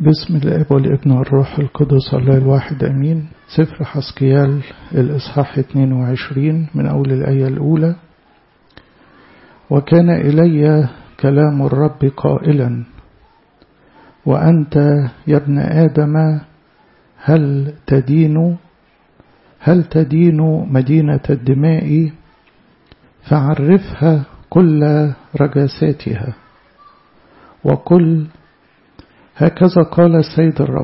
بسم الاب والابن والروح القدس الله الواحد امين سفر حسقيال الاصحاح 22 من اول الايه الاولى وكان الي كلام الرب قائلا وانت يا ابن ادم هل تدين هل تدين مدينه الدماء فعرفها كل رجاساتها وقل هكذا قال السيد الرب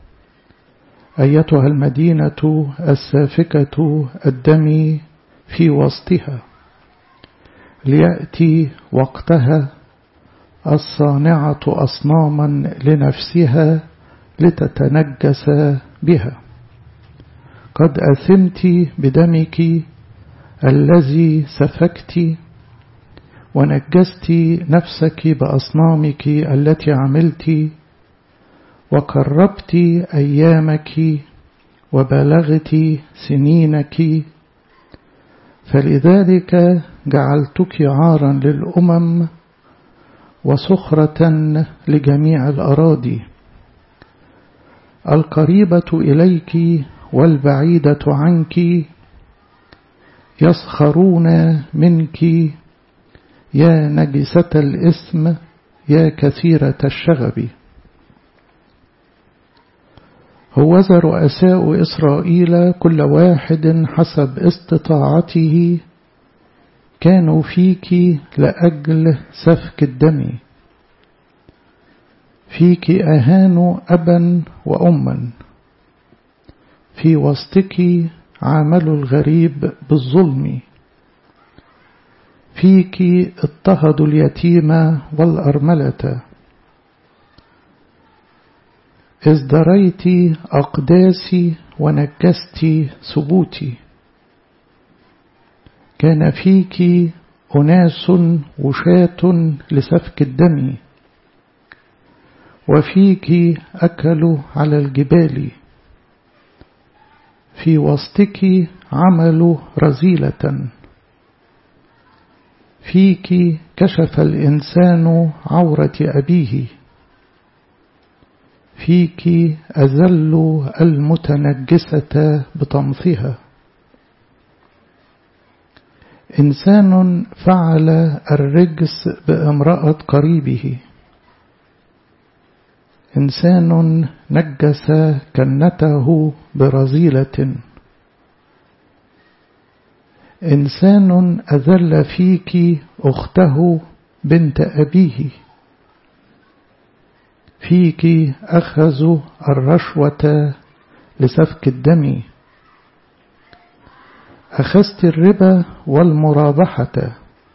أيتها المدينة السافكة الدم في وسطها ليأتي وقتها الصانعة أصناما لنفسها لتتنجس بها قد أثمت بدمك الذي سفكت ونجست نفسك بأصنامك التي عملت وقربت أيامك وبلغت سنينك فلذلك جعلتك عارا للأمم وسخرة لجميع الأراضي القريبة إليك والبعيدة عنك يسخرون منك يا نجسة الإثم يا كثيرة الشغب هوذا رؤساء إسرائيل كل واحد حسب استطاعته كانوا فيك لأجل سفك الدم فيك أهانوا أبا وأما في وسطك عاملوا الغريب بالظلم فيك اضطهدوا اليتيم والأرملة ازدريت أقداسي ونجست ثبوتي كان فيك أناس وشاة لسفك الدم وفيك أكلوا على الجبال في وسطك عملوا رزيلة فيك كشف الإنسان عورة أبيه فيك أذل المتنجسة بطمثها إنسان فعل الرجس بامرأة قريبه إنسان نجس كنته برزيلة إنسان أذل فيك أخته بنت أبيه فيك أخذوا الرشوة لسفك الدم أخذت الربا والمرابحة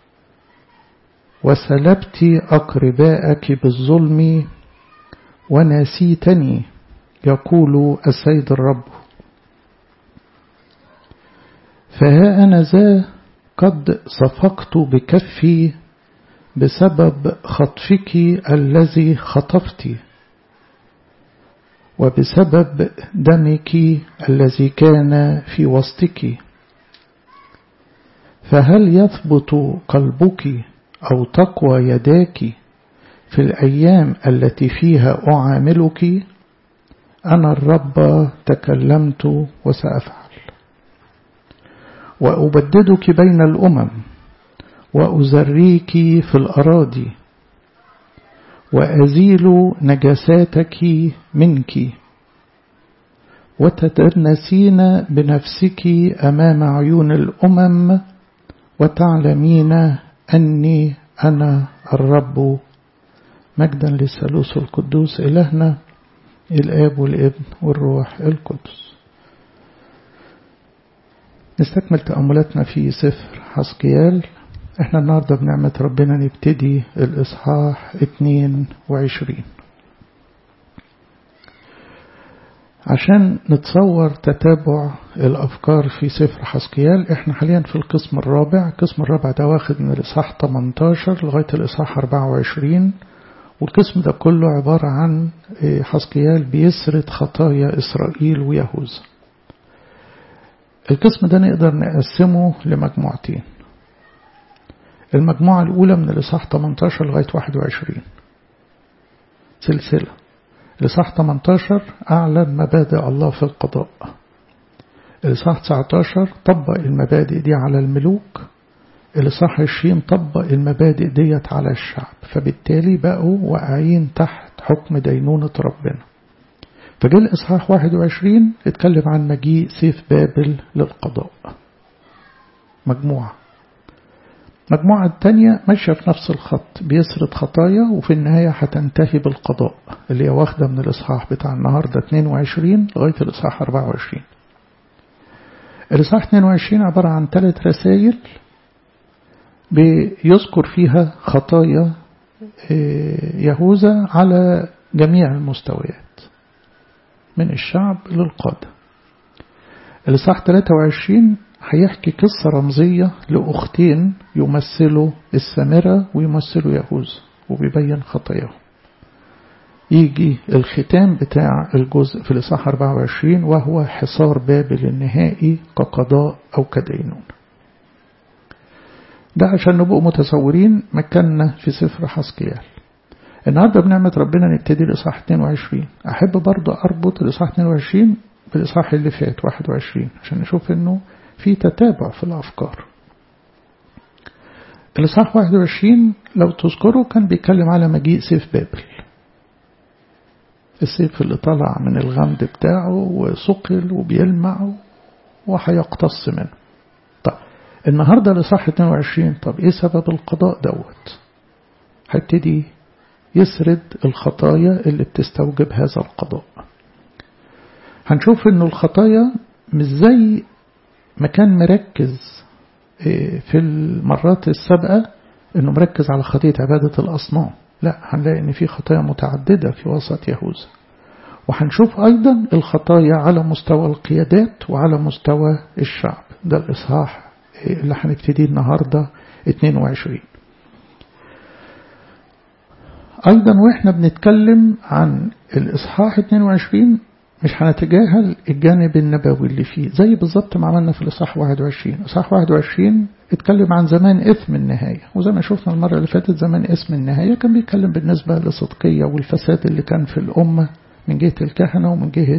وسلبت أقرباءك بالظلم ونسيتني يقول السيد الرب فها أنا ذا قد صفقت بكفي بسبب خطفك الذي خطفت وبسبب دمك الذي كان في وسطك فهل يثبت قلبك أو تقوى يداك في الأيام التي فيها أعاملك أنا الرب تكلمت وسأفعل وأبددك بين الأمم وأزريك في الأراضي وأزيل نجساتك منك وتتنسين بنفسك أمام عيون الأمم وتعلمين أني أنا الرب مجدا للثالوث القدوس إلهنا الآب والابن والروح القدس نستكمل تأملاتنا في سفر حسقيال احنا النهاردة بنعمة ربنا نبتدي الإصحاح 22 عشان نتصور تتابع الأفكار في سفر حسقيال احنا حاليا في القسم الرابع القسم الرابع ده واخد من الإصحاح 18 لغاية الإصحاح 24 والقسم ده كله عبارة عن حسقيال بيسرد خطايا إسرائيل ويهوذا القسم ده نقدر نقسمه لمجموعتين المجموعة الأولى من الإصحاح 18 لغاية 21 سلسلة الإصحاح 18 أعلن مبادئ الله في القضاء الإصحاح 19 طبق المبادئ دي على الملوك الإصحاح 20 طبق المبادئ ديت على الشعب فبالتالي بقوا واقعين تحت حكم دينونة ربنا فجاء الإصحاح 21 اتكلم عن مجيء سيف بابل للقضاء مجموعة مجموعة التانية ماشية في نفس الخط بيسرد خطايا وفي النهاية هتنتهي بالقضاء اللي هي واخدة من الإصحاح بتاع النهاردة 22 لغاية الإصحاح 24 الإصحاح 22 عبارة عن ثلاث رسائل بيذكر فيها خطايا يهوذا على جميع المستويات من الشعب للقادة الإصحاح 23 هيحكي قصة رمزية لأختين يمثلوا السامرة ويمثلوا يهوذا وبيبين خطاياهم يجي الختام بتاع الجزء في الإصحاح 24 وهو حصار بابل النهائي كقضاء أو كدينون ده عشان نبقوا متصورين مكاننا في سفر حسكيال النهارده بنعمة ربنا نبتدي الإصحاح 22 أحب برضه أربط الإصحاح 22 بالإصحاح اللي فات 21 عشان نشوف إنه في تتابع في الأفكار الإصحاح 21 لو تذكروا كان بيتكلم على مجيء سيف بابل السيف اللي طلع من الغمد بتاعه وثقل وبيلمع وهيقتص منه طب النهارده الإصحاح 22 طب إيه سبب القضاء دوت هيبتدي يسرد الخطايا اللي بتستوجب هذا القضاء هنشوف انه الخطايا مش زي ما كان مركز في المرات السابقة انه مركز على خطية عبادة الأصنام لا هنلاقي ان في خطايا متعددة في وسط يهوذا وهنشوف أيضا الخطايا على مستوى القيادات وعلى مستوى الشعب ده الإصحاح اللي هنبتدي النهاردة 22 أيضا وإحنا بنتكلم عن الإصحاح 22 مش هنتجاهل الجانب النبوي اللي فيه زي بالظبط ما عملنا في الإصحاح 21 إصحاح 21 اتكلم عن زمان إثم النهاية وزي ما شفنا المرة اللي فاتت زمان اسم النهاية كان بيتكلم بالنسبة للصدقية والفساد اللي كان في الأمة من جهة الكهنة ومن جهة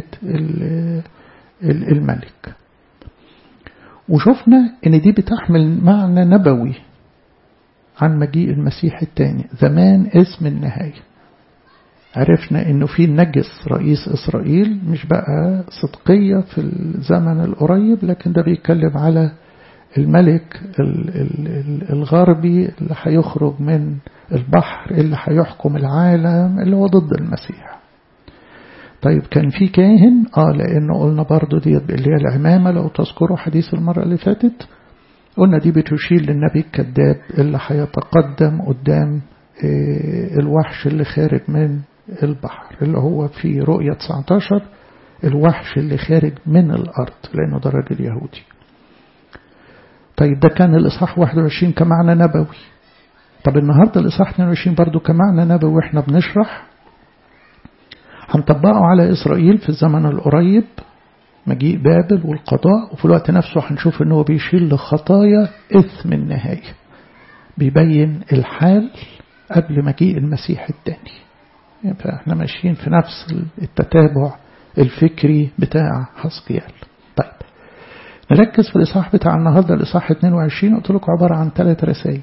الملك وشفنا ان دي بتحمل معنى نبوي عن مجيء المسيح الثاني زمان اسم النهاية عرفنا انه في نجس رئيس اسرائيل مش بقى صدقية في الزمن القريب لكن ده بيتكلم على الملك الغربي اللي هيخرج من البحر اللي هيحكم العالم اللي هو ضد المسيح طيب كان في كاهن اه لانه قلنا برضو دي اللي هي العمامة لو تذكروا حديث المرة اللي فاتت قلنا دي بتشير للنبي الكذاب اللي هيتقدم قدام الوحش اللي خارج من البحر اللي هو في رؤية 19 الوحش اللي خارج من الأرض لأنه ده راجل يهودي طيب ده كان الإصحاح 21 كمعنى نبوي طب النهاردة الإصحاح 22 برضو كمعنى نبوي وإحنا بنشرح هنطبقه على إسرائيل في الزمن القريب مجيء بابل والقضاء وفي الوقت نفسه هنشوف ان هو بيشير لخطايا إثم النهاية بيبين الحال قبل مجيء المسيح الثاني يعني فاحنا ماشيين في نفس التتابع الفكري بتاع حسقيال طيب نركز في الإصحاح بتاع النهاردة الإصحاح 22 قلت لكم عبارة عن ثلاث رسائل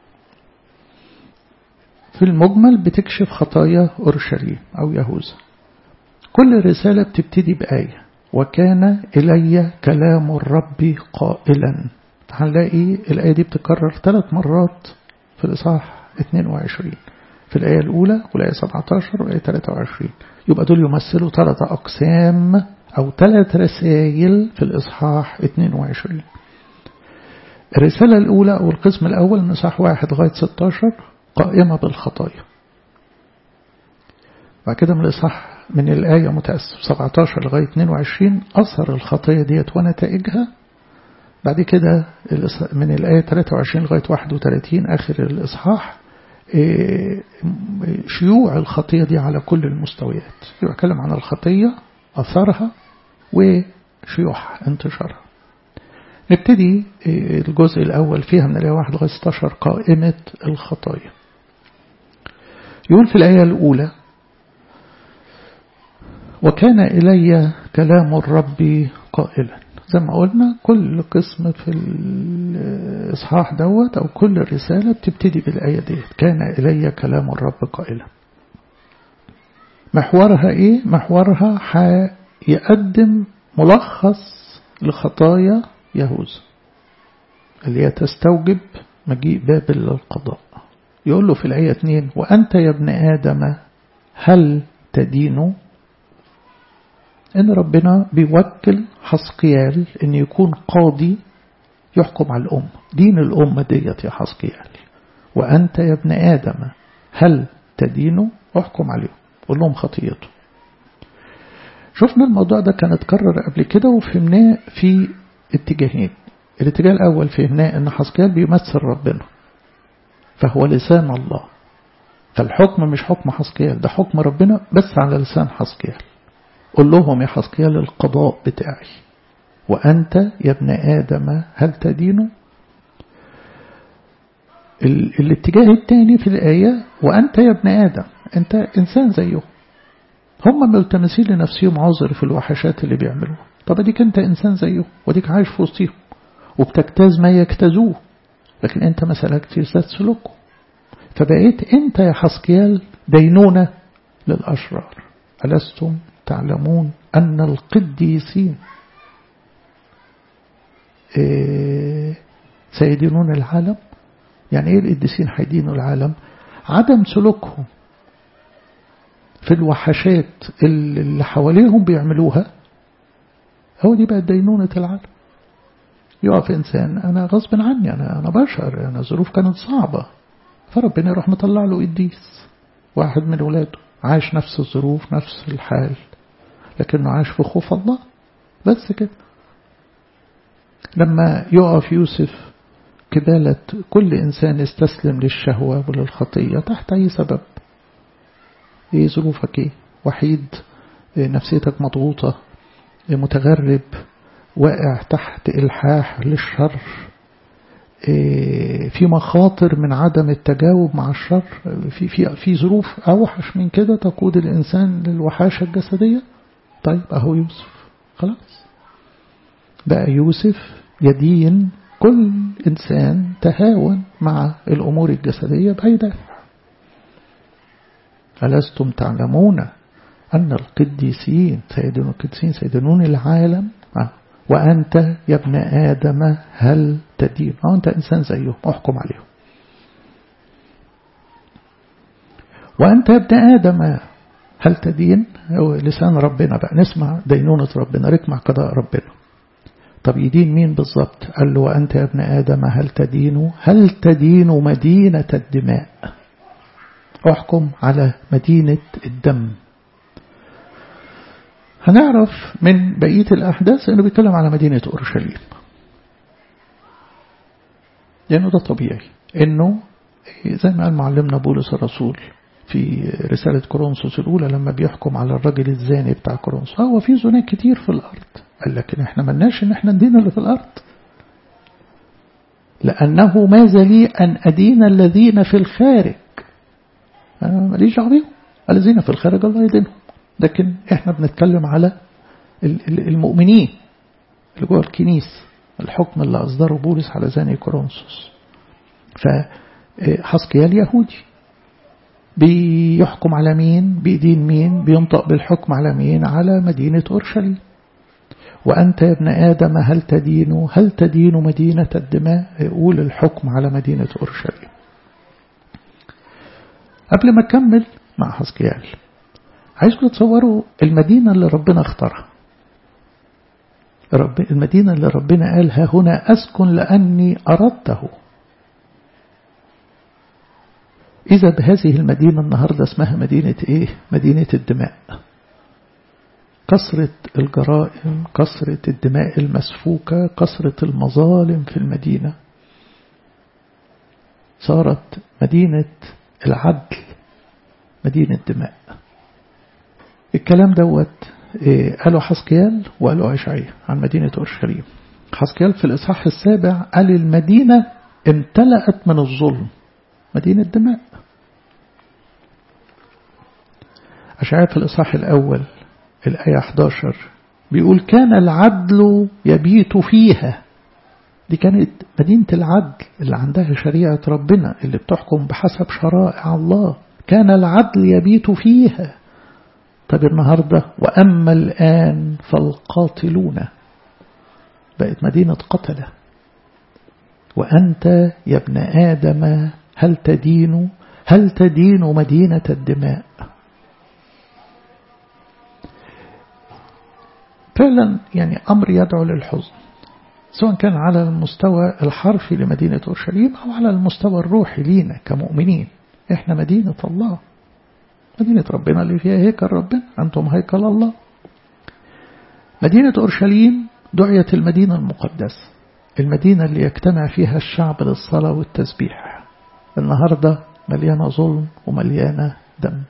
في المجمل بتكشف خطايا أورشليم أو يهوذا كل رسالة بتبتدي بآية وكان إلي كلام الرب قائلا هنلاقي الآية دي بتكرر ثلاث مرات في الإصحاح 22 في الآية الأولى والآية 17 والآية 23 يبقى دول يمثلوا ثلاث أقسام أو ثلاث رسائل في الإصحاح 22 الرسالة الأولى أو القسم الأول من إصحاح 1 لغاية 16 قائمة بالخطايا بعد كده من الإصحاح من الآية متأسف 17 لغاية 22 أثر الخطية ديت ونتائجها بعد كده من الآية 23 لغاية 31 آخر الإصحاح شيوع الخطية دي على كل المستويات يبقى أتكلم عن الخطية أثرها وشيوعها انتشارها نبتدي الجزء الأول فيها من الآية 1 لغاية 16 قائمة الخطايا يقول في الآية الأولى وكان إلي كلام الرب قائلا زي ما قلنا كل قسم في الإصحاح دوت أو كل رسالة بتبتدي بالآية دي كان إلي كلام الرب قائلا محورها إيه؟ محورها يقدم ملخص لخطايا يهوذا اللي هي تستوجب مجيء بابل للقضاء يقول له في الآية 2 وأنت يا ابن آدم هل تدين إن ربنا بيوكل حسقيال إن يكون قاضي يحكم على الأمة دين الأمة ديت يا حسقيال وأنت يا ابن آدم هل تدين احكم عليهم قول لهم خطيته شفنا الموضوع ده كان اتكرر قبل كده وفهمناه في اتجاهين الاتجاه الأول فهمناه أن حسقيال بيمثل ربنا فهو لسان الله فالحكم مش حكم حسقيال ده حكم ربنا بس على لسان حسقيال قل لهم يا حسقيال القضاء بتاعي وأنت يا ابن آدم هل تدين الاتجاه الثاني في الآية وأنت يا ابن آدم أنت إنسان زيه هم ملتمسين لنفسهم عذر في الوحشات اللي بيعملوها طب اديك انت انسان زيه وديك عايش في وسطهم وبتجتاز ما يجتازوه لكن انت ما سلكتش ذات سلوكه فبقيت انت يا حسكيال دينونة للأشرار ألستم تعلمون أن القديسين إيه سيدينون العالم يعني ايه القديسين هيدينوا العالم عدم سلوكهم في الوحشات اللي حواليهم بيعملوها هو دي بقى دينونة العالم يقف إنسان أنا غصب عني أنا, أنا بشر أنا الظروف كانت صعبة فربنا يروح مطلع له قديس واحد من ولاده عايش نفس الظروف نفس الحال لكنه عايش في خوف الله بس كده لما يقف يوسف كبالة كل إنسان استسلم للشهوة وللخطية تحت أي سبب إيه ظروفك إيه وحيد إيه نفسيتك مضغوطة إيه متغرب واقع تحت إلحاح للشر إيه في مخاطر من عدم التجاوب مع الشر في في في ظروف أوحش من كده تقود الإنسان للوحاشة الجسدية طيب أهو يوسف خلاص بقى يوسف يدين كل إنسان تهاون مع الأمور الجسدية بهيدافع ألستم تعلمون أن القديسين سيدون القديسين سيدنون العالم وأنت يا ابن آدم هل تدين أو أنت إنسان زيهم أحكم عليهم وأنت يا ابن آدم هل تدين هو لسان ربنا بقى نسمع دينونة ربنا ركمع قضاء ربنا طب يدين مين بالظبط قال له وأنت يا ابن آدم هل تدين هل تدين مدينة الدماء احكم على مدينة الدم هنعرف من بقية الأحداث أنه بيتكلم على مدينة أورشليم لأنه ده طبيعي أنه زي ما قال معلمنا بولس الرسول في رسالة كورنثوس الأولى لما بيحكم على الرجل الزاني بتاع كورنثوس هو في زنا كتير في الأرض قال لكن احنا ملناش ان احنا ندين اللي في الأرض لأنه ماذا لي أن أدين الذين في الخارج أنا ماليش دعوه بيهم الذين في الخارج الله يدينهم لكن احنا بنتكلم على المؤمنين اللي جوه الكنيس الحكم اللي أصدره بولس على زاني كورنثوس فحسقيال يهودي بيحكم على مين بيدين مين بينطق بالحكم على مين على مدينة أورشليم وأنت يا ابن آدم هل تدين هل تدين مدينة الدماء يقول الحكم على مدينة أورشليم قبل ما أكمل مع حسقيال عايزكم تتصوروا المدينة اللي ربنا اختارها رب المدينة اللي ربنا قال ها هنا أسكن لأني أردته إذا بهذه المدينة النهاردة اسمها مدينة إيه؟ مدينة الدماء كثرة الجرائم كثرة الدماء المسفوكة كثرة المظالم في المدينة صارت مدينة العدل مدينة دماء الكلام دوت قالوا حسكيال وقالوا عشعية عن مدينة أورشليم حسكيال في الإصحاح السابع قال المدينة امتلأت من الظلم مدينة دماء أشعياء في الإصحاح الأول الآية 11 بيقول كان العدل يبيت فيها دي كانت مدينة العدل اللي عندها شريعة ربنا اللي بتحكم بحسب شرائع الله كان العدل يبيت فيها طب النهاردة وأما الآن فالقاتلون بقت مدينة قتلة وأنت يا ابن آدم هل تدين هل تدين مدينة الدماء فعلا يعني أمر يدعو للحزن سواء كان على المستوى الحرفي لمدينة أورشليم أو على المستوى الروحي لينا كمؤمنين إحنا مدينة الله مدينة ربنا اللي فيها هيكل ربنا أنتم هيكل الله مدينة أورشليم دعيت المدينة المقدسة المدينة اللي يجتمع فيها الشعب للصلاة والتسبيح النهاردة مليانة ظلم ومليانة دم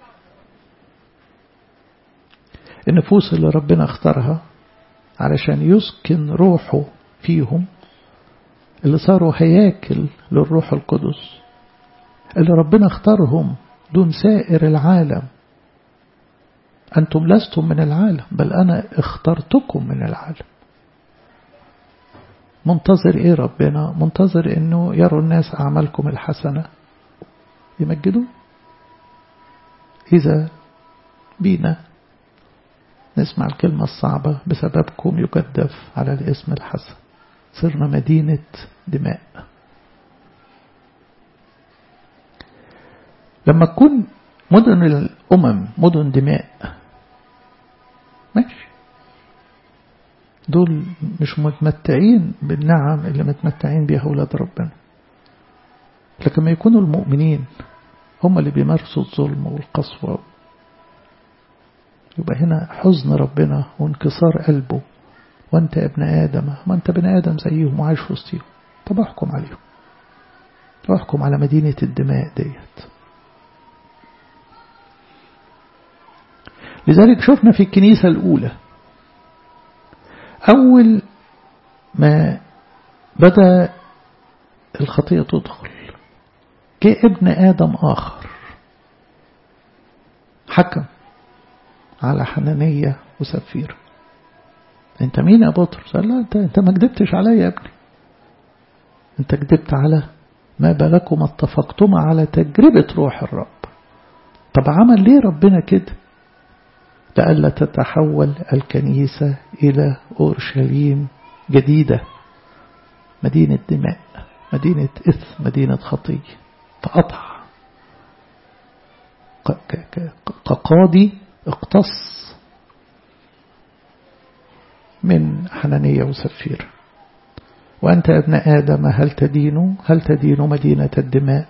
النفوس اللي ربنا اختارها علشان يسكن روحه فيهم اللي صاروا هياكل للروح القدس اللي ربنا اختارهم دون سائر العالم أنتم لستم من العالم بل أنا اخترتكم من العالم منتظر إيه ربنا منتظر إنه يروا الناس أعمالكم الحسنة يمجدوا إذا بينا نسمع الكلمة الصعبة بسببكم يكدف على الاسم الحسن صرنا مدينة دماء لما تكون مدن الأمم مدن دماء ماشي دول مش متمتعين بالنعم اللي متمتعين بيها أولاد ربنا لكن ما يكونوا المؤمنين هم اللي بيمارسوا الظلم والقسوة يبقى هنا حزن ربنا وانكسار قلبه وانت يا ابن آدم ما انت ابن آدم زيهم وعايش في وسطهم طب احكم عليهم واحكم على مدينة الدماء ديت لذلك شفنا في الكنيسة الأولى أول ما بدأ الخطية تدخل جاء ابن آدم آخر حكم على حنانية وسفيرة انت مين يا بطرس قال لا انت, انت ما كدبتش عليا يا ابني انت كدبت على ما بالكم اتفقتما على تجربة روح الرب طب عمل ليه ربنا كده لألا تتحول الكنيسة إلى أورشليم جديدة مدينة دماء مدينة إثم مدينة خطية فقطع كقاضي اقتص من حنانية وسفير وأنت يا ابن آدم هل تدين هل تدين مدينة الدماء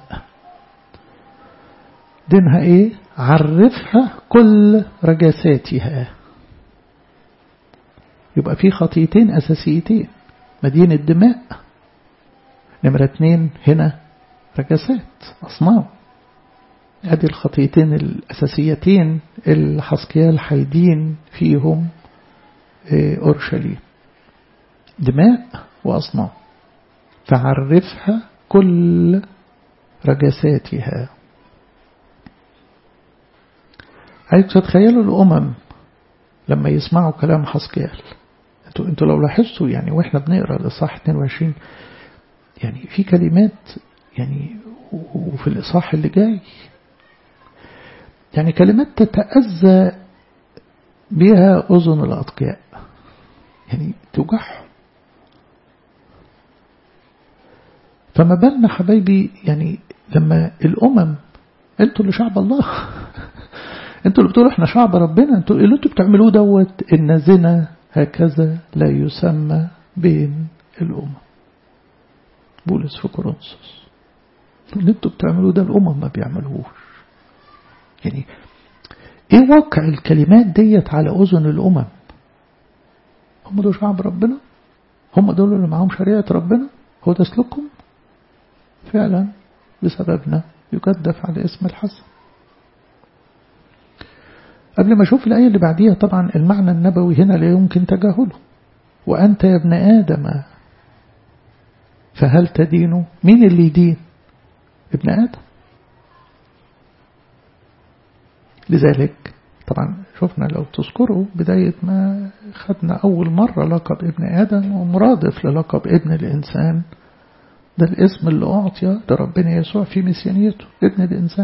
دينها ايه عرفها كل رجساتها يبقى في خطيتين أساسيتين مدينة دماء نمرة اتنين هنا رجسات أصنام ادي الخطيتين الأساسيتين اللي حسكيال حيدين فيهم أورشليم دماء وأصنام فعرفها كل رجساتها عايز تتخيلوا الأمم لما يسمعوا كلام حسكيال انتوا انتوا لو لاحظتوا يعني واحنا بنقرا الاصحاح 22 يعني في كلمات يعني وفي الاصحاح اللي جاي يعني كلمات تتأذى بها أذن الأتقياء يعني توجعهم فما بالنا حبايبي يعني لما الأمم انتوا اللي شعب الله انتوا اللي بتقولوا احنا شعب ربنا انتوا اللي انتوا بتعملوه دوت ان زنا هكذا لا يسمى بين الأمم بولس في كورنثوس اللي انتوا بتعملوه ده الأمم ما بيعملوهوش يعني ايه واقع الكلمات ديت على أذن الأمم هم دول شعب ربنا هم دول اللي معاهم شريعة ربنا هو ده سلوكهم فعلا بسببنا يكدف على اسم الحسن قبل ما أشوف الآية اللي بعديها طبعا المعنى النبوي هنا لا يمكن تجاهله وأنت يا ابن آدم فهل تدين مين اللي يدين ابن آدم لذلك طبعا شفنا لو تذكروا بداية ما خدنا أول مرة لقب ابن آدم ومرادف للقب ابن الإنسان ده الاسم اللي أعطي لربنا يسوع في مسيانيته ابن الإنسان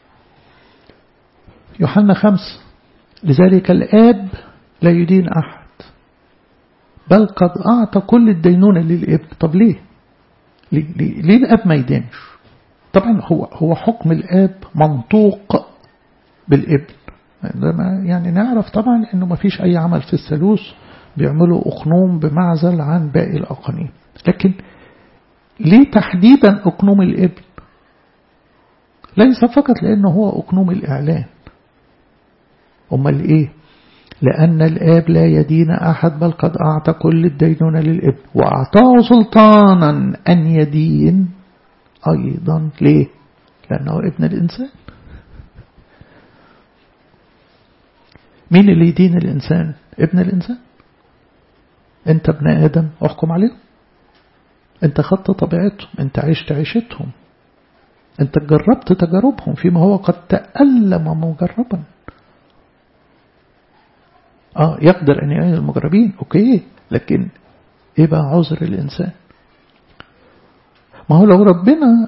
يوحنا خمس لذلك الآب لا يدين أحد بل قد أعطى كل الدينونة للابن طب ليه ليه, ليه, ليه الآب ما يدينش طبعا هو هو حكم الآب منطوق بالابن يعني نعرف طبعا انه ما فيش اي عمل في الثالوث بيعملوا اقنوم بمعزل عن باقي الاقانيم لكن ليه تحديدا اقنوم الابن ليس فقط لانه هو اقنوم الاعلان امال ايه لأن الآب لا يدين أحد بل قد أعطى كل الدينون للابن وأعطاه سلطانا أن يدين أيضا ليه لأنه ابن الإنسان مين اللي يدين الإنسان ابن الإنسان أنت ابن آدم احكم عليهم أنت خدت طبيعتهم أنت عشت عيشتهم أنت جربت تجاربهم فيما هو قد تألم مجربا آه يقدر أن يعين المجربين أوكي لكن إيه بقى عذر الإنسان ما هو لو ربنا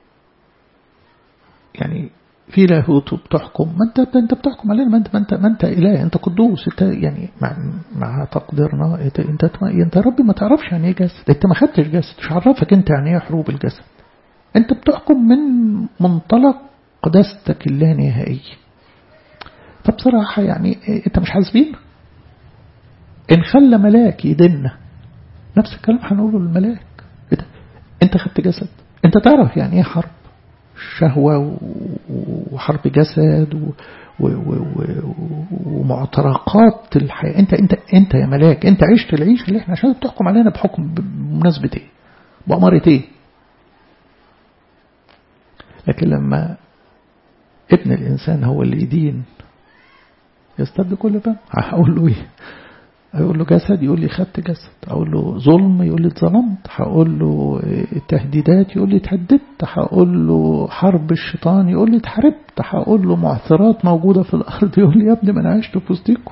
يعني في لاهوت بتحكم ما انت انت بتحكم علينا ما انت ما انت ما انت اله انت قدوس انت يعني مع, مع تقديرنا انت انت انت ربي ما تعرفش يعني ايه جسد انت ما خدتش جسد مش عرفك انت يعني ايه حروب الجسد انت بتحكم من منطلق قداستك اللانهائيه فبصراحه يعني انت مش حاسبين ان خلى ملاك يدنا نفس الكلام هنقوله للملاك انت خدت جسد انت تعرف يعني ايه حرب شهوة وحرب جسد ومعترقات الحياة انت انت انت يا ملاك انت عشت العيش اللي احنا عشان بتحكم علينا بحكم بمناسبة ايه بأمارة ايه لكن لما ابن الإنسان هو اللي يدين يستبد كل ده هقول له ايه هيقول له جسد يقول لي خدت جسد أقول له ظلم يقول لي اتظلمت هقول له تهديدات يقول لي اتهددت هقول له حرب الشيطان يقول لي اتحاربت هقول له معثرات موجودة في الأرض يقول لي يا ابني ما أنا عشت في وسطكم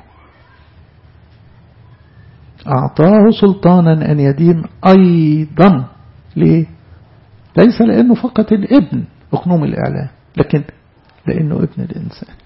أعطاه سلطانا أن يدين أيضا ليه؟ ليس لأنه فقط الابن أقنوم الإعلان لكن لأنه ابن الإنسان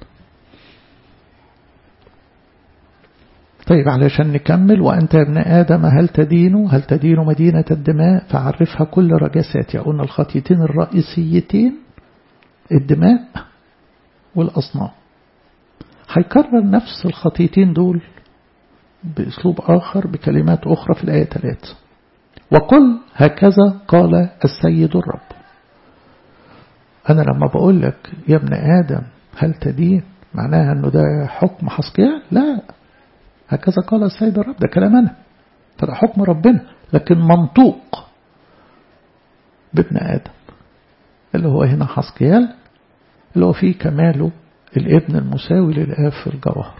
طيب علشان نكمل وأنت ابن آدم هل تدين هل تدين مدينة الدماء فعرفها كل رجساتها قلنا الخطيتين الرئيسيتين الدماء والأصنام هيكرر نفس الخطيتين دول بأسلوب آخر بكلمات أخرى في الآية 3 وقل هكذا قال السيد الرب أنا لما بقول لك يا ابن آدم هل تدين معناها أنه ده حكم حسقيال لا هكذا قال السيد الرب ده كلام أنا فده حكم ربنا لكن منطوق بابن آدم اللي هو هنا حسقيال اللي هو فيه كماله الابن المساوي للآب في الجوهر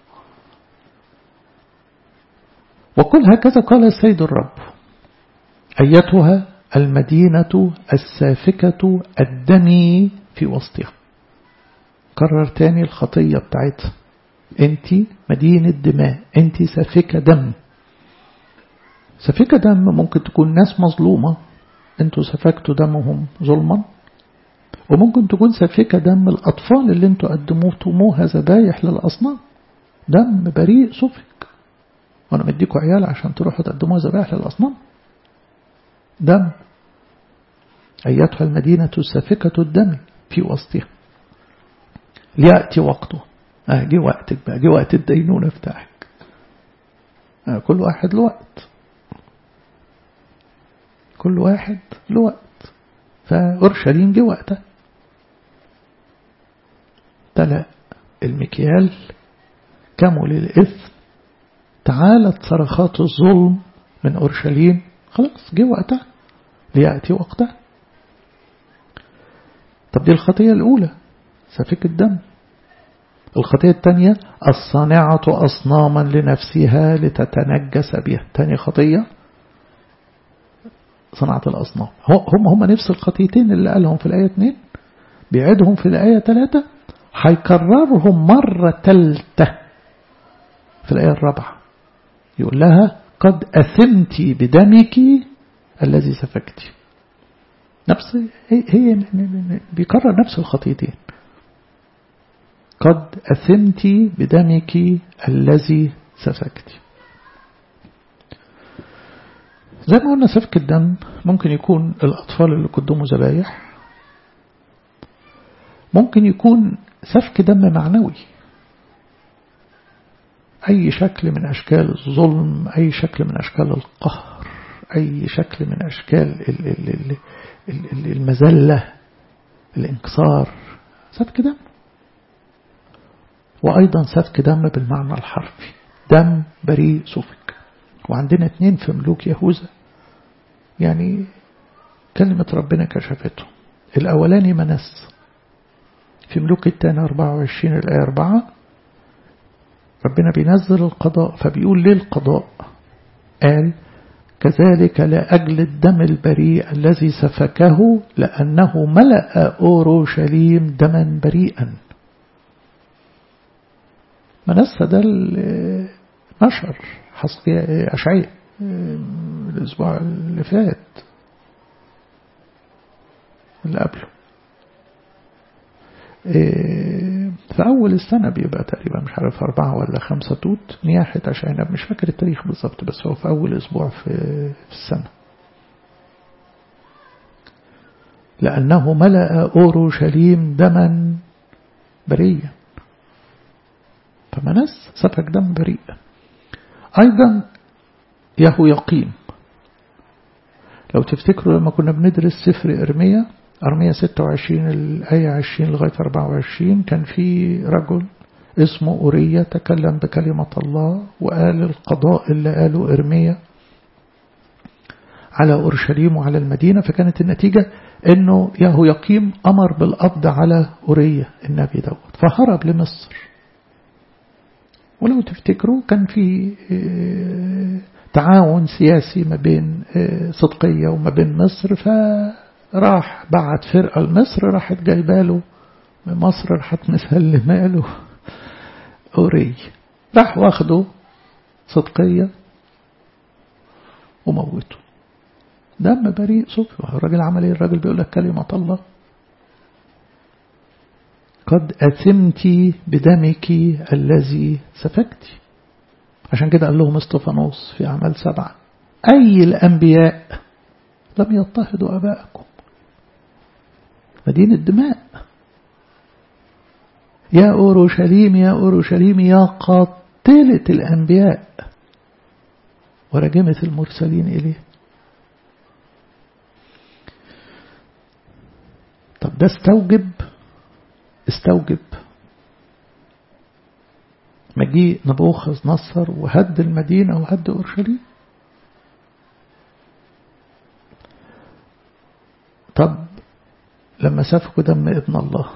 وقل هكذا قال السيد الرب أيتها المدينة السافكة الدمي في وسطها كرر تاني الخطية بتاعتها انت مدينة دماء انت سافكة دم سافكة دم ممكن تكون ناس مظلومة انتوا سفكتوا دمهم ظلما وممكن تكون سافكة دم الأطفال اللي انتوا قدموها ذبايح للأصنام دم بريء سفك وانا مديكوا عيال عشان تروحوا تقدموها ذبائح للأصنام دم أيتها المدينة السافكة الدم في وسطها ليأتي وقته اه جه وقتك بقى جه وقت الدينونة بتاعك اه كل واحد له وقت كل واحد له وقت فأورشليم جه وقتها تلا المكيال كمل الإثم تعالت صرخات الظلم من أورشليم خلاص جه وقتها ليأتي وقتها طب دي الخطية الأولى سفك الدم الخطية الثانية الصانعة أصناما لنفسها لتتنجس بها تاني خطية صناعة الأصنام هم هم نفس الخطيتين اللي قالهم في الآية 2 بيعيدهم في الآية 3 هيكررهم مرة ثالثة في الآية الرابعة يقول لها قد أثمت بدمك الذي سفكت نفس هي, هي بيكرر نفس الخطيتين قد أثمت بدمك الذي سفكت زي ما قلنا سفك الدم ممكن يكون الأطفال اللي قدموا ذبايح ممكن يكون سفك دم معنوي أي شكل من أشكال الظلم أي شكل من أشكال القهر أي شكل من أشكال المذلة الانكسار سفك دم وأيضا سفك دم بالمعنى الحرفي دم بريء سفك وعندنا اتنين في ملوك يهوذا يعني كلمة ربنا كشفته الأولاني منس في ملوك الثاني 24 الآية 4 ربنا بينزل القضاء فبيقول ليه القضاء قال كذلك لأجل الدم البريء الذي سفكه لأنه ملأ أورشليم دما بريئا منسى ده نشر أشعية الأسبوع اللي فات اللي قبله في أول السنة بيبقى تقريبا مش عارف أربعة ولا خمسة توت نياحة عشان مش فاكر التاريخ بالظبط بس هو في أول أسبوع في, في السنة لأنه ملأ أورشليم دما بريا فمنس سفك دم بريء أيضا يهو يقيم لو تفتكروا لما كنا بندرس سفر إرميا أرمية 26 الآية 20 لغاية 24 كان في رجل اسمه أورية تكلم بكلمة الله وقال القضاء اللي قاله إرميا على أورشليم وعلى المدينة فكانت النتيجة أنه يهو يقيم أمر بالقبض على أورية النبي دوت فهرب لمصر ولو تفتكروا كان في تعاون سياسي ما بين صدقية وما بين مصر فراح بعت فرقة لمصر راحت جايباله من مصر راحت مسلمة له أوري راح واخده صدقية وموته دم بريء صفر الراجل عمل ايه الراجل بيقول لك كلمة الله قد أثمت بدمك الذي سفكت عشان كده قال لهم استفانوس في أعمال سبعة أي الأنبياء لم يضطهدوا أباءكم مدينة دماء يا أورشليم يا أورشليم يا قاتلة الأنبياء ورجمت المرسلين إليه طب ده استوجب استوجب مجيء نبوخذ نصر وهد المدينة وهد أورشليم طب لما سفكوا دم ابن الله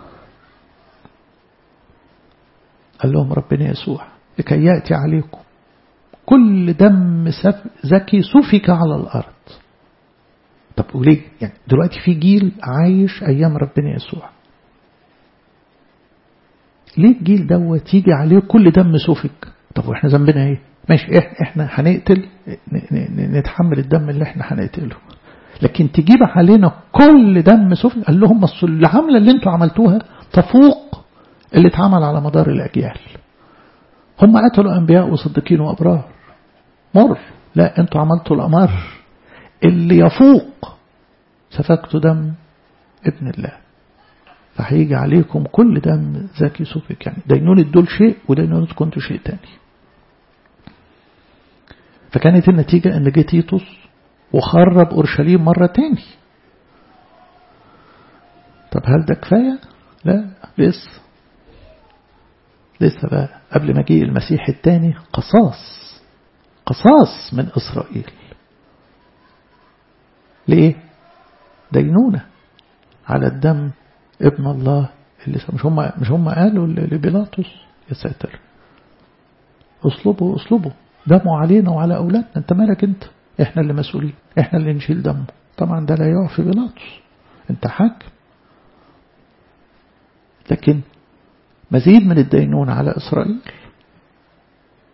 قال لهم ربنا يسوع لكي يأتي عليكم كل دم زكي سفك على الأرض طب وليه يعني دلوقتي في جيل عايش أيام ربنا يسوع ليه الجيل دوت يجي عليه كل دم سفك طب واحنا ذنبنا ايه ماشي احنا هنقتل نتحمل الدم اللي احنا هنقتله لكن تجيب علينا كل دم سفك قال لهم اصل العمله اللي انتوا عملتوها تفوق اللي اتعمل على مدار الاجيال هم قتلوا انبياء وصديقين وابرار مر لا انتوا عملتوا الامر اللي يفوق سفكتوا دم ابن الله فهيجي عليكم كل دم زكي سفك يعني دينونة دول شيء ودينونة كنتوا شيء تاني فكانت النتيجة ان جه تيتوس وخرب أورشليم مرة تاني طب هل ده كفاية؟ لا لسه لسه بقى قبل ما جه المسيح التاني قصاص قصاص من إسرائيل ليه؟ دينونة على الدم ابن الله اللي مش هم مش هم قالوا لبيلاطس يا ساتر اصلبوا اصلبوا دموا علينا وعلى اولادنا انت مالك انت احنا اللي مسؤولين احنا اللي نشيل دمه طبعا ده لا يقع في بيلاطس انت حاكم لكن مزيد من الدينون على اسرائيل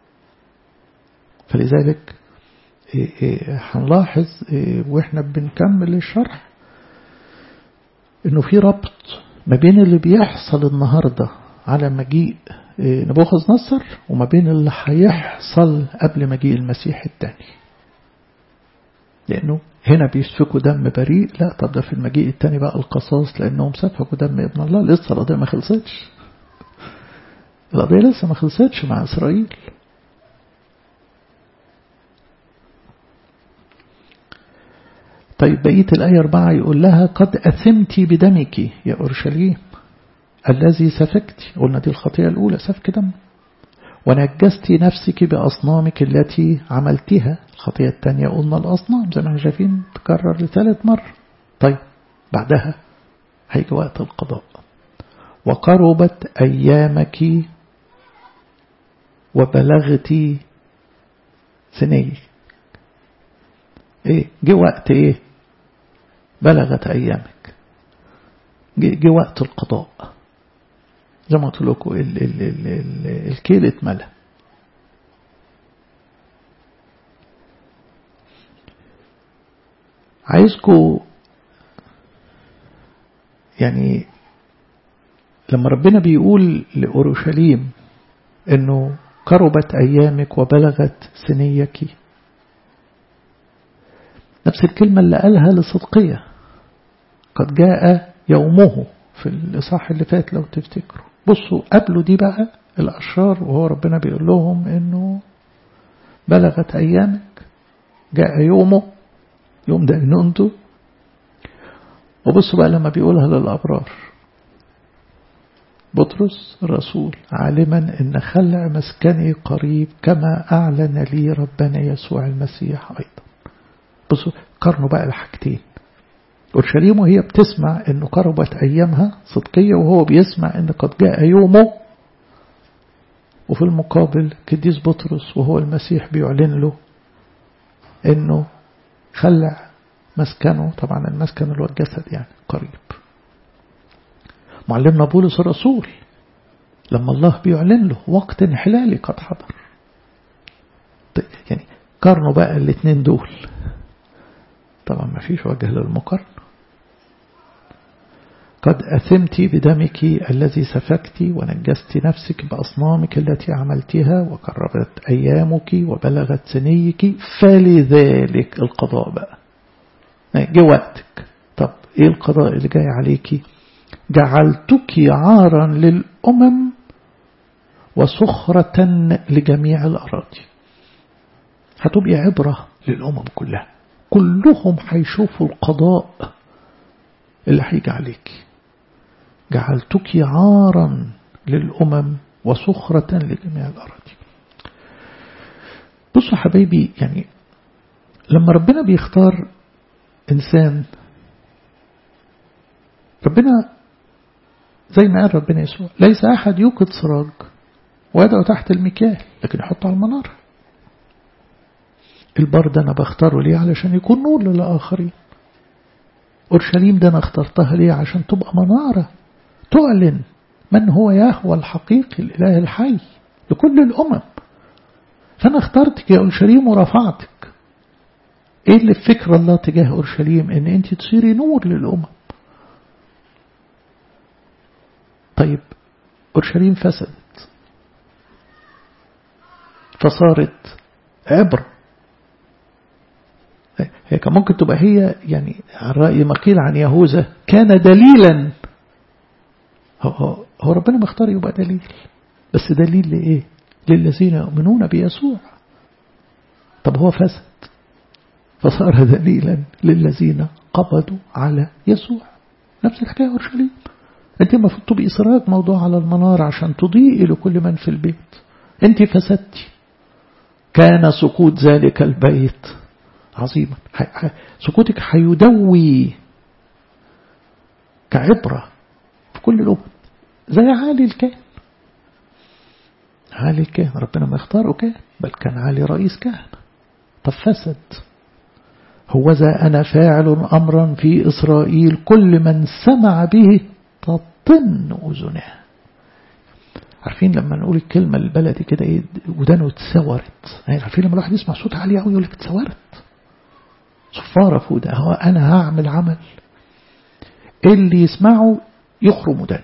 فلذلك هنلاحظ واحنا بنكمل الشرح انه في ربط ما بين اللي بيحصل النهاردة على مجيء نبوخذ نصر وما بين اللي هيحصل قبل مجيء المسيح الثاني لأنه هنا بيسفكوا دم بريء لا طب ده في المجيء الثاني بقى القصاص لأنهم سفكوا دم ابن الله لسه القضية ما خلصتش القضية لسه ما خلصتش مع إسرائيل طيب بقية الآية أربعة يقول لها قد أثمت بدمك يا أورشليم الذي سفكت قلنا دي الخطيئة الأولى سفك دم ونجست نفسك بأصنامك التي عملتها الخطيئة الثانية قلنا الأصنام زي ما احنا شايفين تكرر لثالث مرة طيب بعدها هيجي وقت القضاء وقربت أيامك وبلغت سنيك ايه جه وقت ايه بلغت ايامك جه وقت القضاء زي ما قلت لكم ال ال ال ال الكيل اتملى عايزكم يعني لما ربنا بيقول لأورشليم انه قربت ايامك وبلغت سنيك نفس الكلمة اللي قالها لصدقية قد جاء يومه في الإصحاح اللي فات لو تفتكروا بصوا قبلوا دي بقى الأشرار وهو ربنا بيقول لهم إنه بلغت أيامك جاء يومه يوم ده انتوا وبصوا بقى لما بيقولها للأبرار بطرس الرسول عالما ان خلع مسكني قريب كما أعلن لي ربنا يسوع المسيح أيضا بصوا قارنوا بقى الحاجتين أورشليم وهي بتسمع أنه قربت أيامها صدقية وهو بيسمع أن قد جاء يومه وفي المقابل قديس بطرس وهو المسيح بيعلن له أنه خلع مسكنه طبعا المسكن اللي هو الجسد يعني قريب معلمنا بولس الرسول لما الله بيعلن له وقت انحلالي قد حضر يعني قارنوا بقى الاثنين دول طبعا ما فيش وجه للمقارنة قد أثمت بدمك الذي سفكت ونجست نفسك بأصنامك التي عملتها وقربت أيامك وبلغت سنيك فلذلك القضاء بقى جه وقتك طب ايه القضاء اللي جاي عليك جعلتك عارا للأمم وسخرة لجميع الأراضي هتبقي عبرة للأمم كلها كلهم هيشوفوا القضاء اللي هيجي عليك جعلتك عارا للأمم وسخرة لجميع الأراضي بصوا حبايبي يعني لما ربنا بيختار إنسان ربنا زي ما قال ربنا يسوع ليس أحد يوقد سراج ويدعو تحت المكيال لكن يحطه على المنارة البرد أنا بختاره ليه علشان يكون نور للآخرين أورشليم ده أنا اخترتها ليه عشان تبقى منارة تعلن من هو يهوى الحقيقي الإله الحي لكل الأمم فأنا اخترتك يا أورشليم ورفعتك إيه اللي في فكر الله تجاه أورشليم إن أنت تصيري نور للأمم طيب أورشليم فسدت فصارت عبرة هي كان ممكن تبقى هي يعني على رأي ما قيل عن يهوذا كان دليلا هو, هو ربنا مختار يبقى دليل بس دليل لإيه للذين يؤمنون بيسوع طب هو فسد فصار دليلا للذين قبضوا على يسوع نفس الحكاية أورشليم أنت المفروض تبقي إسراج موضوع على المنار عشان تضيئي لكل من في البيت أنت فسدتي كان سقوط ذلك البيت عظيما سقوطك هيدوي كعبرة في كل الأمم زي عالي الكاهن عالي الكاهن ربنا ما اختاره كاهن بل كان عالي رئيس كاهن طب فسد هوذا أنا فاعل أمرا في إسرائيل كل من سمع به تطن أذنه عارفين لما نقول الكلمة البلدي كده ايه ودانه اتسورت يعني عارفين لما الواحد يسمع صوت عالي قوي يقول لك اتسورت صفارة فوق ده هو أنا هعمل عمل اللي يسمعه يخرم ودانه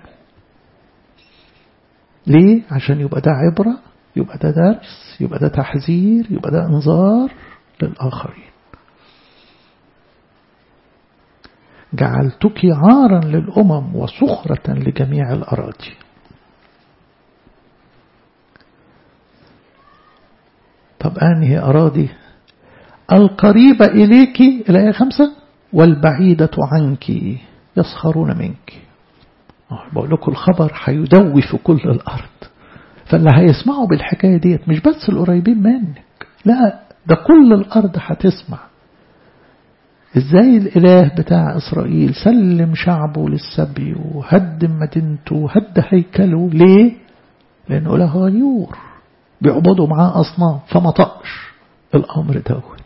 ليه؟ عشان يبقى ده عبرة يبقى ده درس يبقى ده تحذير يبقى ده انذار للآخرين جعلتك عارا للأمم وسخرة لجميع الأراضي طب أنهي أراضي القريبة إليك الآية خمسة والبعيدة عنك يسخرون منك بقول لكم الخبر هيدوي في كل الأرض فاللي هيسمعوا بالحكاية ديت مش بس القريبين منك لا ده كل الأرض هتسمع ازاي الاله بتاع اسرائيل سلم شعبه للسبي وهدم مدينته وهد هيكله ليه لانه له غيور بيعبدوا معاه اصنام فما طقش الامر دوت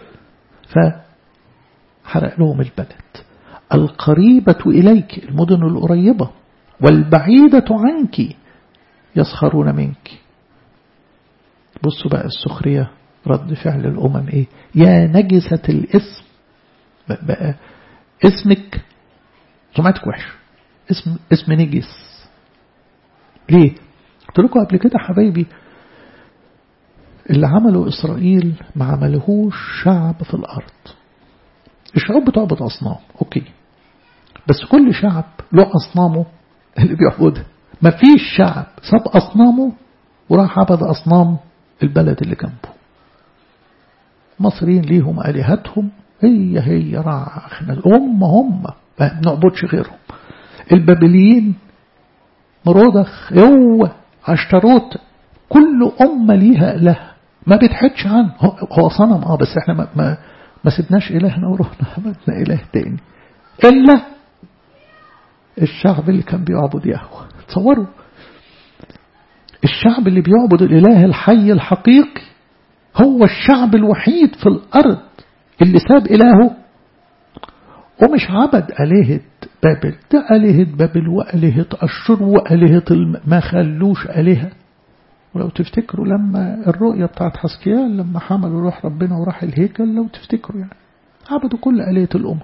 فحرق لهم البلد القريبة إليك المدن القريبة والبعيدة عنك يسخرون منك بصوا بقى السخرية رد فعل الأمم إيه يا نجسة الاسم بقى اسمك سمعتك وحش اسم اسم نجس ليه قلت لكم قبل كده حبايبي اللي عمله إسرائيل ما عملهوش شعب في الأرض الشعوب بتعبد أصنام أوكي بس كل شعب له أصنامه اللي بيعبدها ما فيش شعب ساب أصنامه وراح عبد أصنام البلد اللي جنبه مصريين ليهم آلهتهم هي هي راعنا هم هم ما بنعبدش غيرهم البابليين مرودخ هو عشتروت كل أمة ليها إله ما بتحدش عنه هو صنم اه بس احنا ما, ما, ما سبناش إلهنا ورحنا عملنا إله تاني إلا الشعب اللي كان بيعبد يهوه تصوروا الشعب اللي بيعبد الإله الحي الحقيقي هو الشعب الوحيد في الأرض اللي ساب إلهه ومش عبد آلهة بابل ده آلهة بابل وآلهة أشر وآلهة الم... ما خلوش آلهة ولو تفتكروا لما الرؤية بتاعت حسكيال لما حملوا روح ربنا وراح الهيكل لو تفتكروا يعني عبدوا كل آلهة الأمم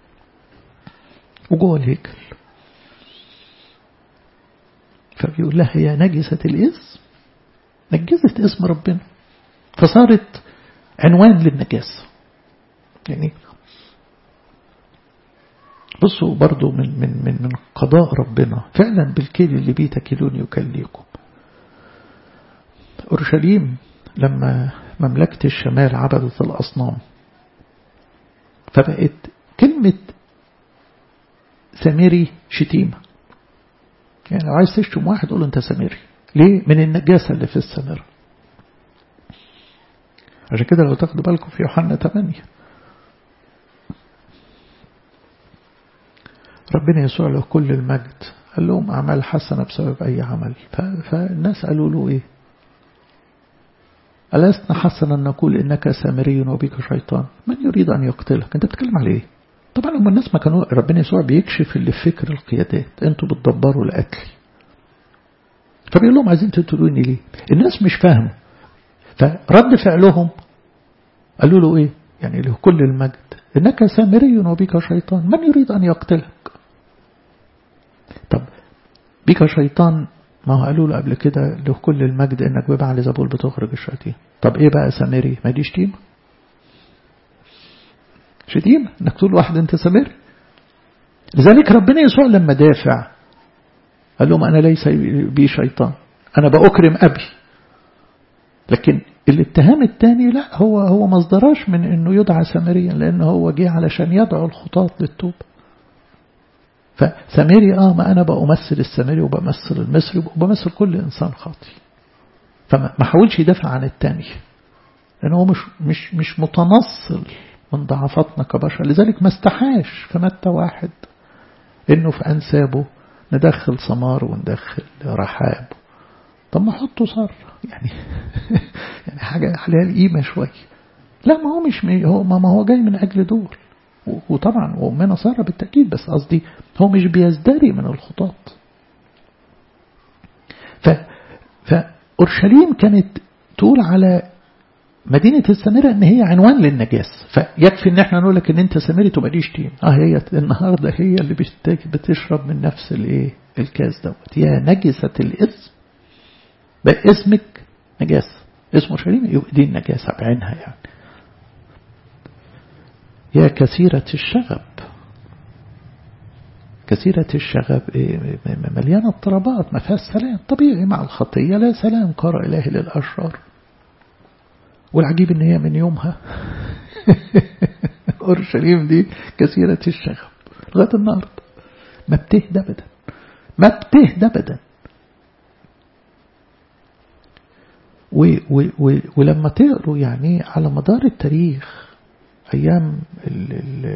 وجوه الهيكل فبيقول لها يا نجسة الاسم نجست اسم ربنا فصارت عنوان للنجاسة يعني بصوا برضو من من من من قضاء ربنا فعلا بالكيل اللي بيه تكلوني يكليكم أورشليم لما مملكة الشمال عبدت الأصنام فبقت كلمة سامري شتيمة يعني لو عايز تشتم واحد قول له انت سامري ليه من النجاسة اللي في السامرة عشان كده لو تاخدوا بالكم في يوحنا 8 ربنا يسوع له كل المجد قال لهم أعمال حسنة بسبب أي عمل فالناس قالوا له إيه ألسنا حسنا نقول إنك سامري وبك شيطان من يريد أن يقتلك أنت بتتكلم على إيه طبعا هم الناس ما كانوا ربنا يسوع بيكشف اللي في فكر القيادات أنتوا بتدبروا القتل فبيقول لهم عايزين تقتلوني ليه الناس مش فاهمه فرد فعلهم قالوا له إيه يعني له كل المجد إنك سامري وبك شيطان من يريد أن يقتلك طب بك شيطان ما هو قالوا له قبل كده له كل المجد انك ببعل زبول بتخرج الشياطين طب ايه بقى سامري ما دي شتيمة شتيمة انك تقول واحد انت سامري لذلك ربنا يسوع لما دافع قال لهم انا ليس بي شيطان انا بأكرم ابي لكن الاتهام الثاني لا هو هو ما اصدراش من انه يدعى سامريا لان هو جه علشان يدعو الخطاة للتوبه فسامري اه ما انا بمثل السامري وبمثل المصري وبمثل كل انسان خاطي فما حاولش يدافع عن التاني لانه هو مش مش مش متنصل من ضعفاتنا كبشر لذلك ما استحاش في متى واحد انه في انسابه ندخل سمار وندخل رحاب طب ما حطوا صار يعني يعني حاجه عليها القيمه شويه لا ما هو مش هو ما هو جاي من اجل دول وطبعا وأمنا سارة بالتأكيد بس قصدي هو مش بيزدري من الخطاط فأورشليم كانت تقول على مدينة السامرة ان هي عنوان للنجاسة فيكفي ان احنا نقول لك ان انت سامري تبقى دي شتيم اه هي النهاردة هي اللي بتشرب من نفس الايه الكاس دوت يا نجسة الاسم بقى اسمك نجاسة اسم اورشليم يبقى دي النجاسة بعينها يعني يا كثيرة الشغب كثيرة الشغب مليانة اضطرابات ما فيهاش سلام طبيعي مع الخطية لا سلام قرأ إلهي للأشرار والعجيب ان هي من يومها اورشليم دي كثيرة الشغب لغاية النهاردة ما بتهدى ابدا ما بتهدى ابدا و و و ولما تقروا يعني على مدار التاريخ ايام ال ال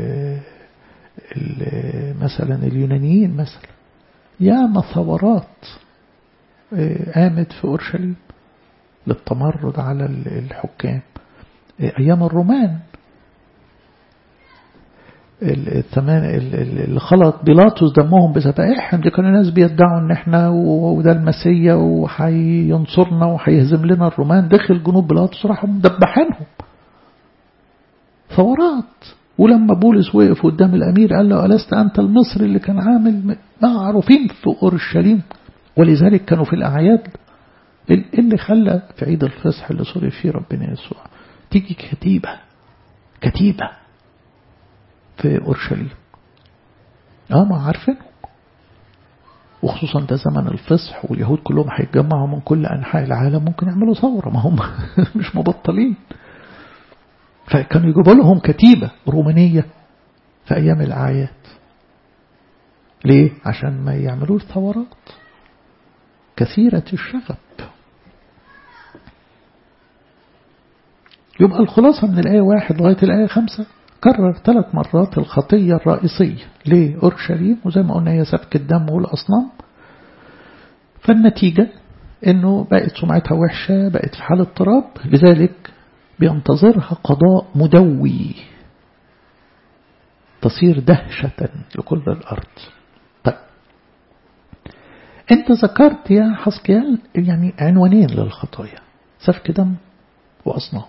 ال مثلا اليونانيين مثلا ياما ثورات قامت في اورشليم للتمرد على الحكام أيام الرومان الثمان اللي خلط بيلاطس دمهم بذبائحهم دي كانوا ناس بيدعوا ان احنا وده المسيا وهينصرنا وهيهزم لنا الرومان دخل جنوب بيلاطس راحوا مدبحينهم ثورات ولما بولس وقف قدام الامير قال له ألست انت المصري اللي كان عامل معروفين في اورشليم ولذلك كانوا في الاعياد اللي خلى في عيد الفصح اللي صرف فيه ربنا يسوع تيجي كتيبة كتيبة في أورشليم اه ما عارفينهم وخصوصا ده زمن الفصح واليهود كلهم هيتجمعوا من كل أنحاء العالم ممكن يعملوا ثورة ما هم مش مبطلين فكانوا يجيبوا لهم كتيبة رومانية في أيام الأعياد ليه؟ عشان ما يعملوش ثورات كثيرة الشغب يبقى الخلاصة من الآية واحد لغاية الآية خمسة كرر ثلاث مرات الخطية الرئيسية لأورشليم وزي ما قلنا هي سفك الدم والأصنام فالنتيجة أنه بقت سمعتها وحشة بقت في حال اضطراب لذلك بينتظرها قضاء مدوي تصير دهشة لكل الأرض طيب أنت ذكرت يا حسكيال يعني عنوانين للخطايا سفك دم وأصنام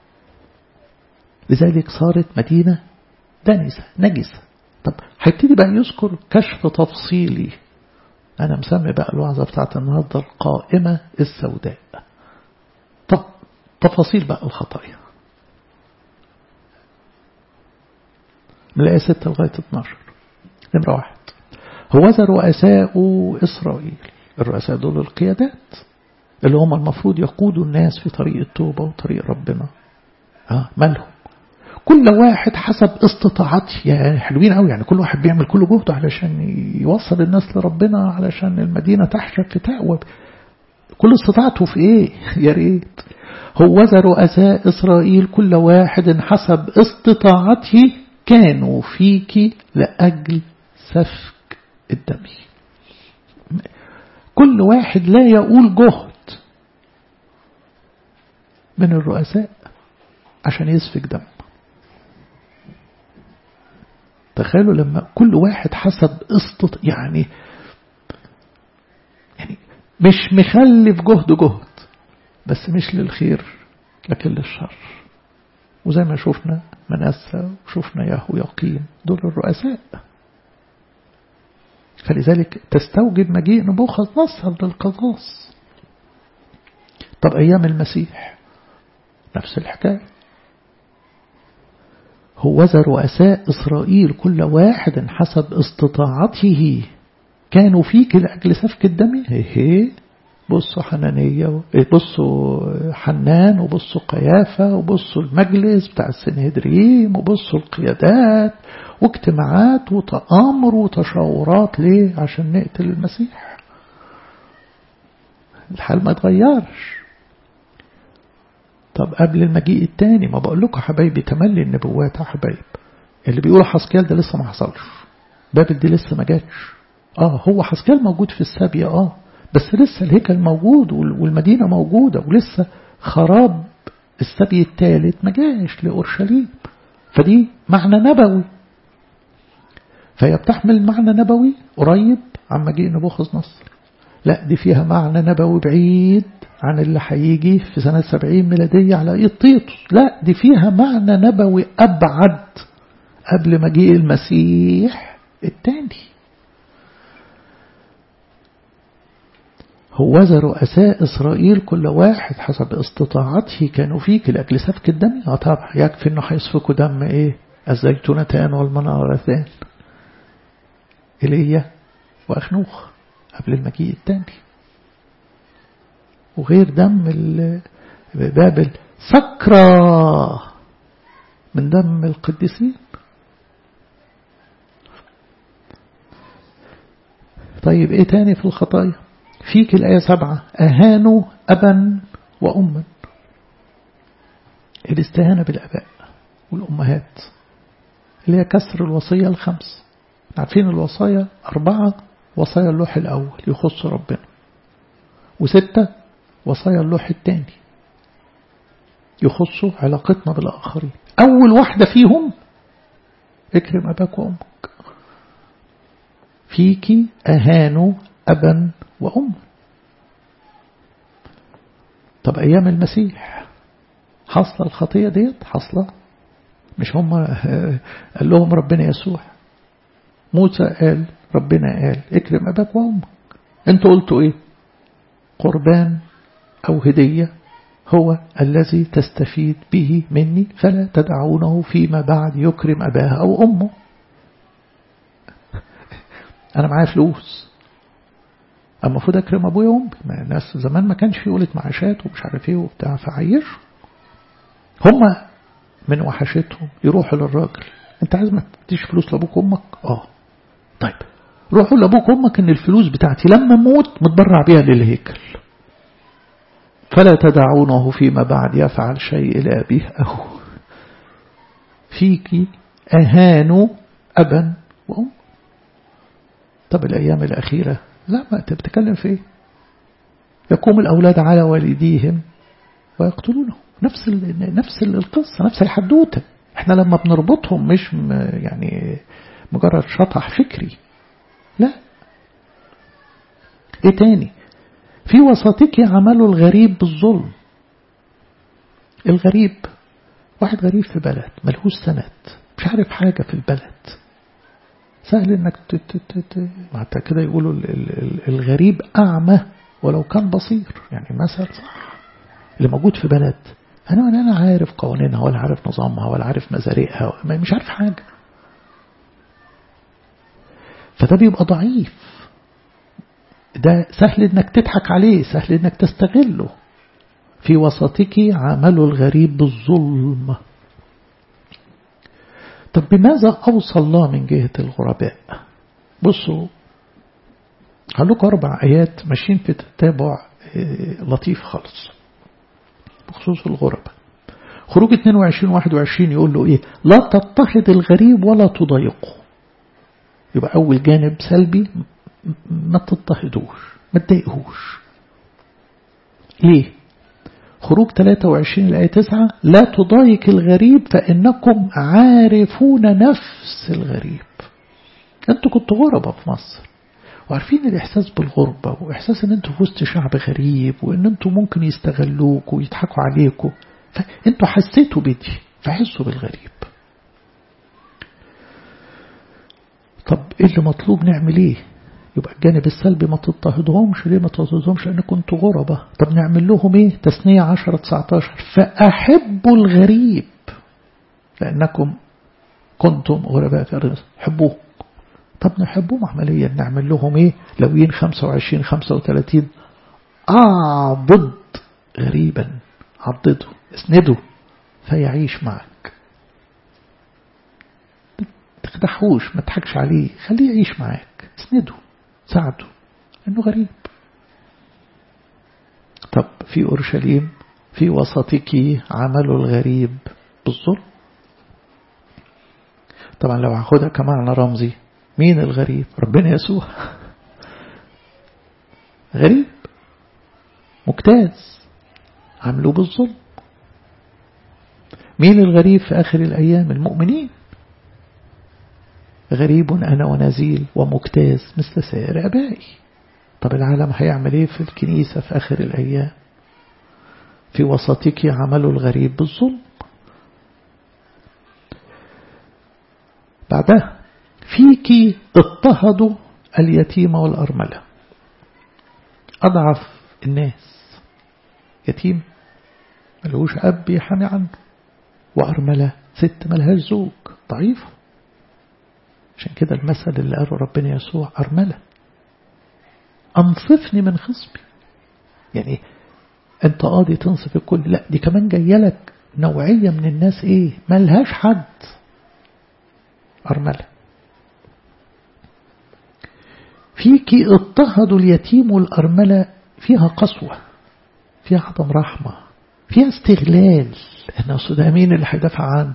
لذلك صارت مدينة دنسة نجسة طب هيبتدي بقى يذكر كشف تفصيلي أنا مسمي بقى الوعظة بتاعت النهاردة القائمة السوداء طب تفاصيل بقى الخطايا من الآية 6 لغاية 12 نمرة واحد هوذا رؤساء إسرائيل الرؤساء دول القيادات اللي هم المفروض يقودوا الناس في طريق التوبة وطريق ربنا آه مالهم كل واحد حسب استطاعته يعني حلوين قوي يعني كل واحد بيعمل كل جهده علشان يوصل الناس لربنا علشان المدينة تحشى في تقوى كل استطاعته في ايه يا ريت هوذا رؤساء إسرائيل كل واحد حسب استطاعته كانوا فيك لأجل سفك الدم كل واحد لا يقول جهد من الرؤساء عشان يسفك دم تخيلوا لما كل واحد حسب استط يعني يعني مش مخلف جهد جهد بس مش للخير لكن للشر وزي ما شفنا منسى وشفنا ياهو يقيم دول الرؤساء فلذلك تستوجب مجيء نبوخذ نصر للقصاص طب أيام المسيح نفس الحكاية هوذا رؤساء إسرائيل كل واحد حسب استطاعته كانوا فيك لأجل سفك الدم هي بصوا حنانية بصوا حنان وبصوا قيافة وبصوا المجلس بتاع السنهدريم وبصوا القيادات واجتماعات وتآمر وتشاورات ليه عشان نقتل المسيح الحال ما اتغيرش طب قبل المجيء التاني ما بقول لكم حبايبي تملي النبوات يا حبايب اللي بيقول حسكيال ده لسه ما حصلش بابل دي لسه ما جاتش اه هو حسكيال موجود في السابية اه بس لسه الهيكل موجود والمدينة موجودة ولسه خراب السبي الثالث ما جاش لأورشليم فدي معنى نبوي فهي بتحمل معنى نبوي قريب عن مجيء نبوخذ نصر لا دي فيها معنى نبوي بعيد عن اللي هيجي في سنة سبعين ميلادية على إيد طيطس لا دي فيها معنى نبوي أبعد قبل مجيء المسيح الثاني هوذا رؤساء إسرائيل كل واحد حسب استطاعته كانوا فيك لأجل سفك الدم اه طبعا يكفي أنه هيسفكوا دم إيه الزيتونتان والمنارتان إيليا وأخنوخ قبل المجيء الثاني وغير دم بابل سكرة من دم القديسين طيب ايه تاني في الخطايا فيك الآية سبعة أهانوا أبا وأما الاستهانة بالأباء والأمهات اللي هي كسر الوصية الخمس عارفين الوصايا أربعة وصايا اللوح الأول يخص ربنا وستة وصايا اللوح الثاني يخص علاقتنا بالآخرين أول واحدة فيهم اكرم أباك وأمك فيك أهانوا أبا وأم طب أيام المسيح حصل الخطية ديت حصلة مش هم قال لهم ربنا يسوع موسى قال ربنا قال اكرم أباك وأمك انتوا قلتوا ايه قربان أو هدية هو الذي تستفيد به مني فلا تدعونه فيما بعد يكرم أباه أو أمه أنا معايا فلوس أما المفروض أكرم أبويا وأمي الناس زمان ما كانش في قولة معاشات ومش عارف إيه وبتاع فعيشوا هم من وحشتهم يروحوا للراجل أنت عايز ما تديش فلوس لأبوك وأمك؟ آه طيب روحوا لأبوك وأمك إن الفلوس بتاعتي لما أموت متبرع بيها للهيكل فلا تدعونه فيما بعد يفعل شيء لأبيه أو فيك أهانوا أبا وأم طب الأيام الأخيرة لا ما أنت بتتكلم في إيه يقوم الأولاد على والديهم ويقتلونه نفس نفس القصة نفس الحدوتة احنا لما بنربطهم مش يعني مجرد شطح فكري لا ايه تاني في وسطك عمله الغريب بالظلم الغريب واحد غريب في بلد ملهوش سند مش عارف حاجة في البلد سهل انك حتى كده يقولوا الغريب أعمى ولو كان بصير يعني مثل صح اللي موجود في بلد أنا ولا أنا عارف قوانينها ولا عارف نظامها ولا عارف مزاريقها مش عارف حاجة فده بيبقى ضعيف ده سهل انك تضحك عليه سهل انك تستغله في وسطك عمل الغريب بالظلم طب بماذا أوصى الله من جهة الغرباء بصوا هلوك أربع آيات ماشيين في تتابع لطيف خالص بخصوص الغرباء خروج 22 21 يقول له إيه لا تضطهد الغريب ولا تضايقه يبقى أول جانب سلبي ما تضطهدوش ما تضايقهوش ليه خروج 23 الآية 9 لا تضايق الغريب فإنكم عارفون نفس الغريب أنتوا كنتوا غربة في مصر وعارفين الإحساس بالغربة وإحساس أن أنتوا في وسط شعب غريب وأن أنتوا ممكن يستغلوك ويضحكوا عليكم فأنتوا حسيتوا بدي فحسوا بالغريب طب إيه اللي مطلوب نعمل إيه يبقى الجانب السلبي ما تضطهدهمش ليه ما تضطهدهمش لأن كنتوا غربة طب نعمل لهم إيه تسنية 10 19 فأحبوا الغريب لأنكم كنتم غرباء في أرض حبوه طب نحبهم عمليا نعمل لهم إيه لوين 25 35 أعضد غريبا عضده اسنده فيعيش معك تخدحوش ما تضحكش عليه خليه يعيش معاك اسنده ساعده انه غريب طب في اورشليم في وسطك عمل الغريب بالظلم طبعا لو هاخدها كمعنى رمزي مين الغريب ربنا يسوع غريب مجتاز عملوه بالظلم مين الغريب في آخر الأيام المؤمنين غريب أنا ونزيل ومجتاز مثل سائر أبائي طب العالم هيعمل ايه في الكنيسة في آخر الأيام في وسطك عمل الغريب بالظلم بعدها فيك اضطهدوا اليتيم والأرملة أضعف الناس يتيم ملهوش أب يحامي عنه وأرملة ست ملهاش زوج ضعيفة عشان كده المثل اللي قاله ربنا يسوع أرملة أنصفني من خصمي يعني أنت قاضي تنصف الكل لا دي كمان جاية لك نوعية من الناس إيه ملهاش حد أرملة فيك اضطهدوا اليتيم والأرملة فيها قسوة فيها عدم رحمة فيها استغلال احنا ده مين اللي هيدافع عنه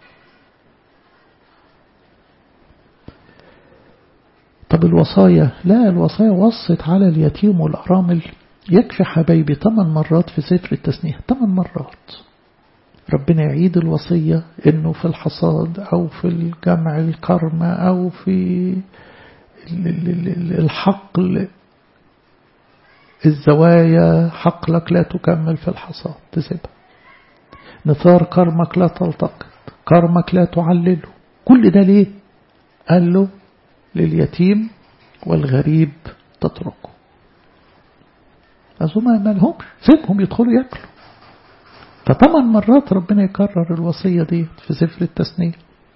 طب الوصايا لا الوصايا وصت على اليتيم والأرامل يكفي حبايبي ثمان مرات في سفر التثنية ثمان مرات ربنا يعيد الوصية انه في الحصاد او في الجمع الكرمة او في الحقل الزوايا حقلك لا تكمل في الحصاد تسيبها نثار كرمك لا تلتقط كرمك لا تعلله كل ده ليه قال له لليتيم والغريب تتركه أظن ما لهمش سيبهم يدخلوا ياكلوا فثمان مرات ربنا يكرر الوصية دي في سفر التثنية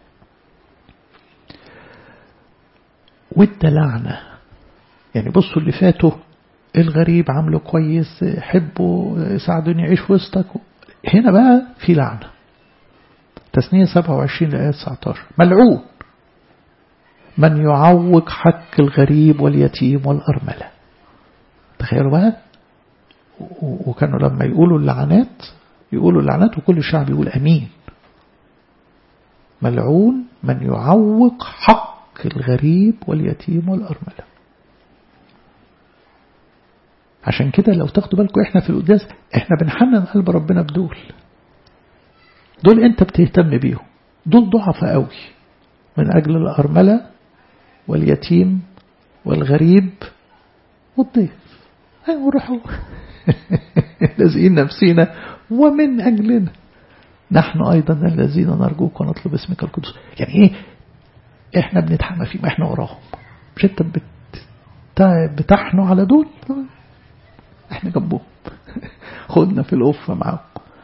وادى لعنة يعني بصوا اللي فاتوا الغريب عامله كويس حبه ساعدوني يعيش وسطك هنا بقى في لعنة تثنية 27 لآية 19 ملعون من يعوق حق الغريب واليتيم والأرملة تخيلوا بقى وكانوا لما يقولوا اللعنات يقولوا اللعنات وكل الشعب يقول أمين ملعون من يعوق حق الغريب واليتيم والأرملة عشان كده لو تاخدوا بالكم احنا في القداس احنا بنحنن قلب ربنا بدول دول انت بتهتم بيهم دول ضعف قوي من أجل الأرملة واليتيم والغريب والضيف ونروحوا لازقين نفسينا ومن أجلنا نحن أيضا الذين نرجوك ونطلب اسمك القدس يعني إيه إحنا بنتحمى فيهم إحنا وراهم مش أنت بت... بتحنوا على دول إحنا جنبهم خدنا في الأوفة معاهم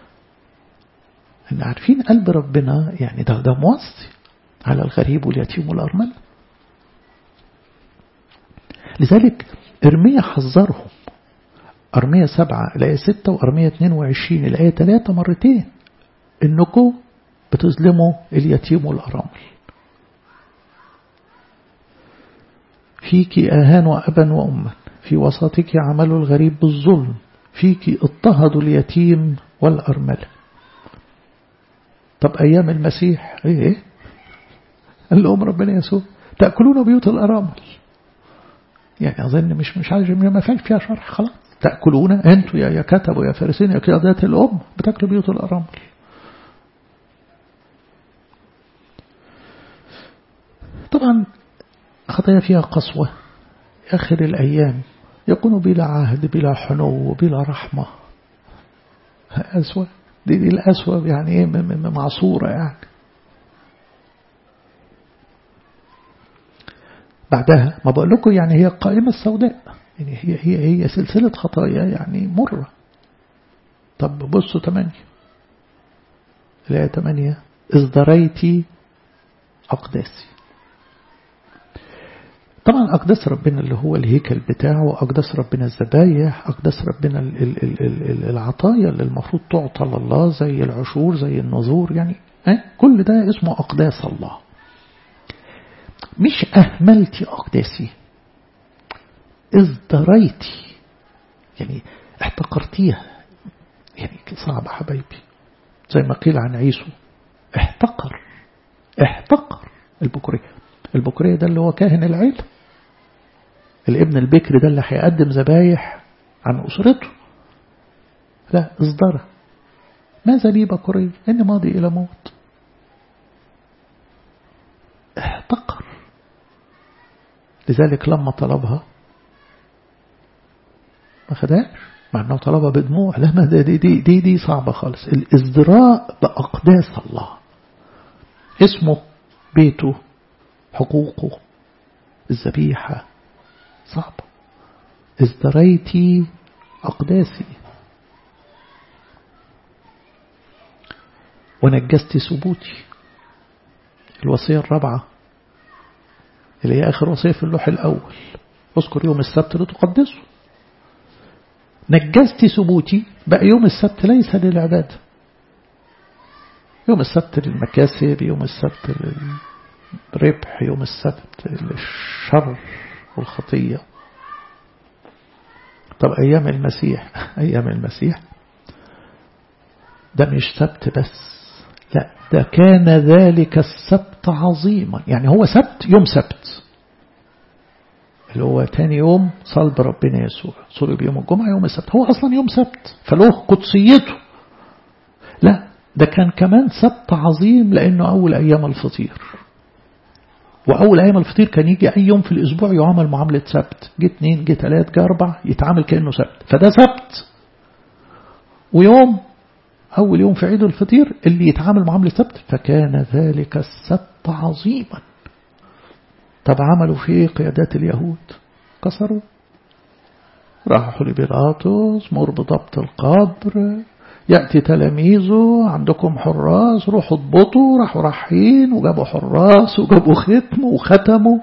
إحنا عارفين قلب ربنا يعني ده ده موصي على الغريب واليتيم والأرملة لذلك إرميا حذرهم أرمية سبعة الآية ستة وأرمية اتنين وعشرين الآية تلاتة مرتين إنكم بتظلموا اليتيم والأرامل فيك آهان وأبا وأما في وسطك عمل الغريب بالظلم فيك اضطهدوا اليتيم والأرملة طب أيام المسيح إيه قال لهم ربنا يسوع تأكلون بيوت الأرامل يعني أظن مش مش عايز ما فيش فيها شرح خلاص تأكلون أنتوا يا كتبوا يا فارسين يا قيادات الأم بتاكلوا بيوت الأرامل طبعا خطايا فيها قسوة آخر الأيام يكون بلا عهد بلا حنو بلا رحمة أسوأ دي, دي الأسوأ يعني إيه معصورة يعني بعدها ما بقول لكم يعني هي القائمة السوداء يعني هي هي هي سلسلة خطايا يعني مرة طب بصوا ثمانية الآية ثمانية ازدريتي أقداسي طبعا أقداس ربنا اللي هو الهيكل بتاعه أقداس ربنا الذبايح أقداس ربنا العطايا اللي المفروض تعطى لله زي العشور زي النذور يعني كل ده اسمه أقداس الله مش أهملتي أقداسي ازدريتي يعني احتقرتيها يعني صعب حبايبي زي ما قيل عن عيسو احتقر احتقر البكرية البكرية ده اللي هو كاهن العيلة الابن البكر ده اللي هيقدم ذبايح عن أسرته لا اصدره ماذا لي بكرية إني ماضي إلى موت احتقر لذلك لما طلبها ما خدهاش مع أنه طلبها بدموع لا ما دي, دي, دي, دي, دي صعبة خالص الازدراء بأقداس الله اسمه بيته حقوقه الذبيحة صعبة ازدريتي أقداسي ونجست ثبوتي الوصية الرابعة اللي هي آخر وصية في اللوح الأول اذكر يوم السبت لتقدسه نجزت ثبوتي بقى يوم السبت ليس للعبادة يوم السبت للمكاسب يوم السبت للربح يوم السبت للشر والخطية طب أيام المسيح أيام المسيح ده مش سبت بس لا ده كان ذلك السبت عظيما يعني هو سبت يوم سبت اللي هو تاني يوم صلب ربنا يسوع صلب يوم الجمعة يوم السبت هو أصلا يوم سبت فله قدسيته لا ده كان كمان سبت عظيم لأنه أول أيام الفطير وأول أيام الفطير كان يجي أي يوم في الأسبوع يعامل معاملة سبت جه اثنين جه ثلاث جه أربع يتعامل كأنه سبت فده سبت ويوم أول يوم في عيد الفطير اللي يتعامل معاملة سبت فكان ذلك السبت عظيما طب عملوا فيه قيادات اليهود كسروا راحوا لبيلاطس مر بضبط القبر يأتي تلاميذه عندكم حراس روحوا اضبطوا راحوا رايحين وجابوا حراس وجابوا ختم وختموا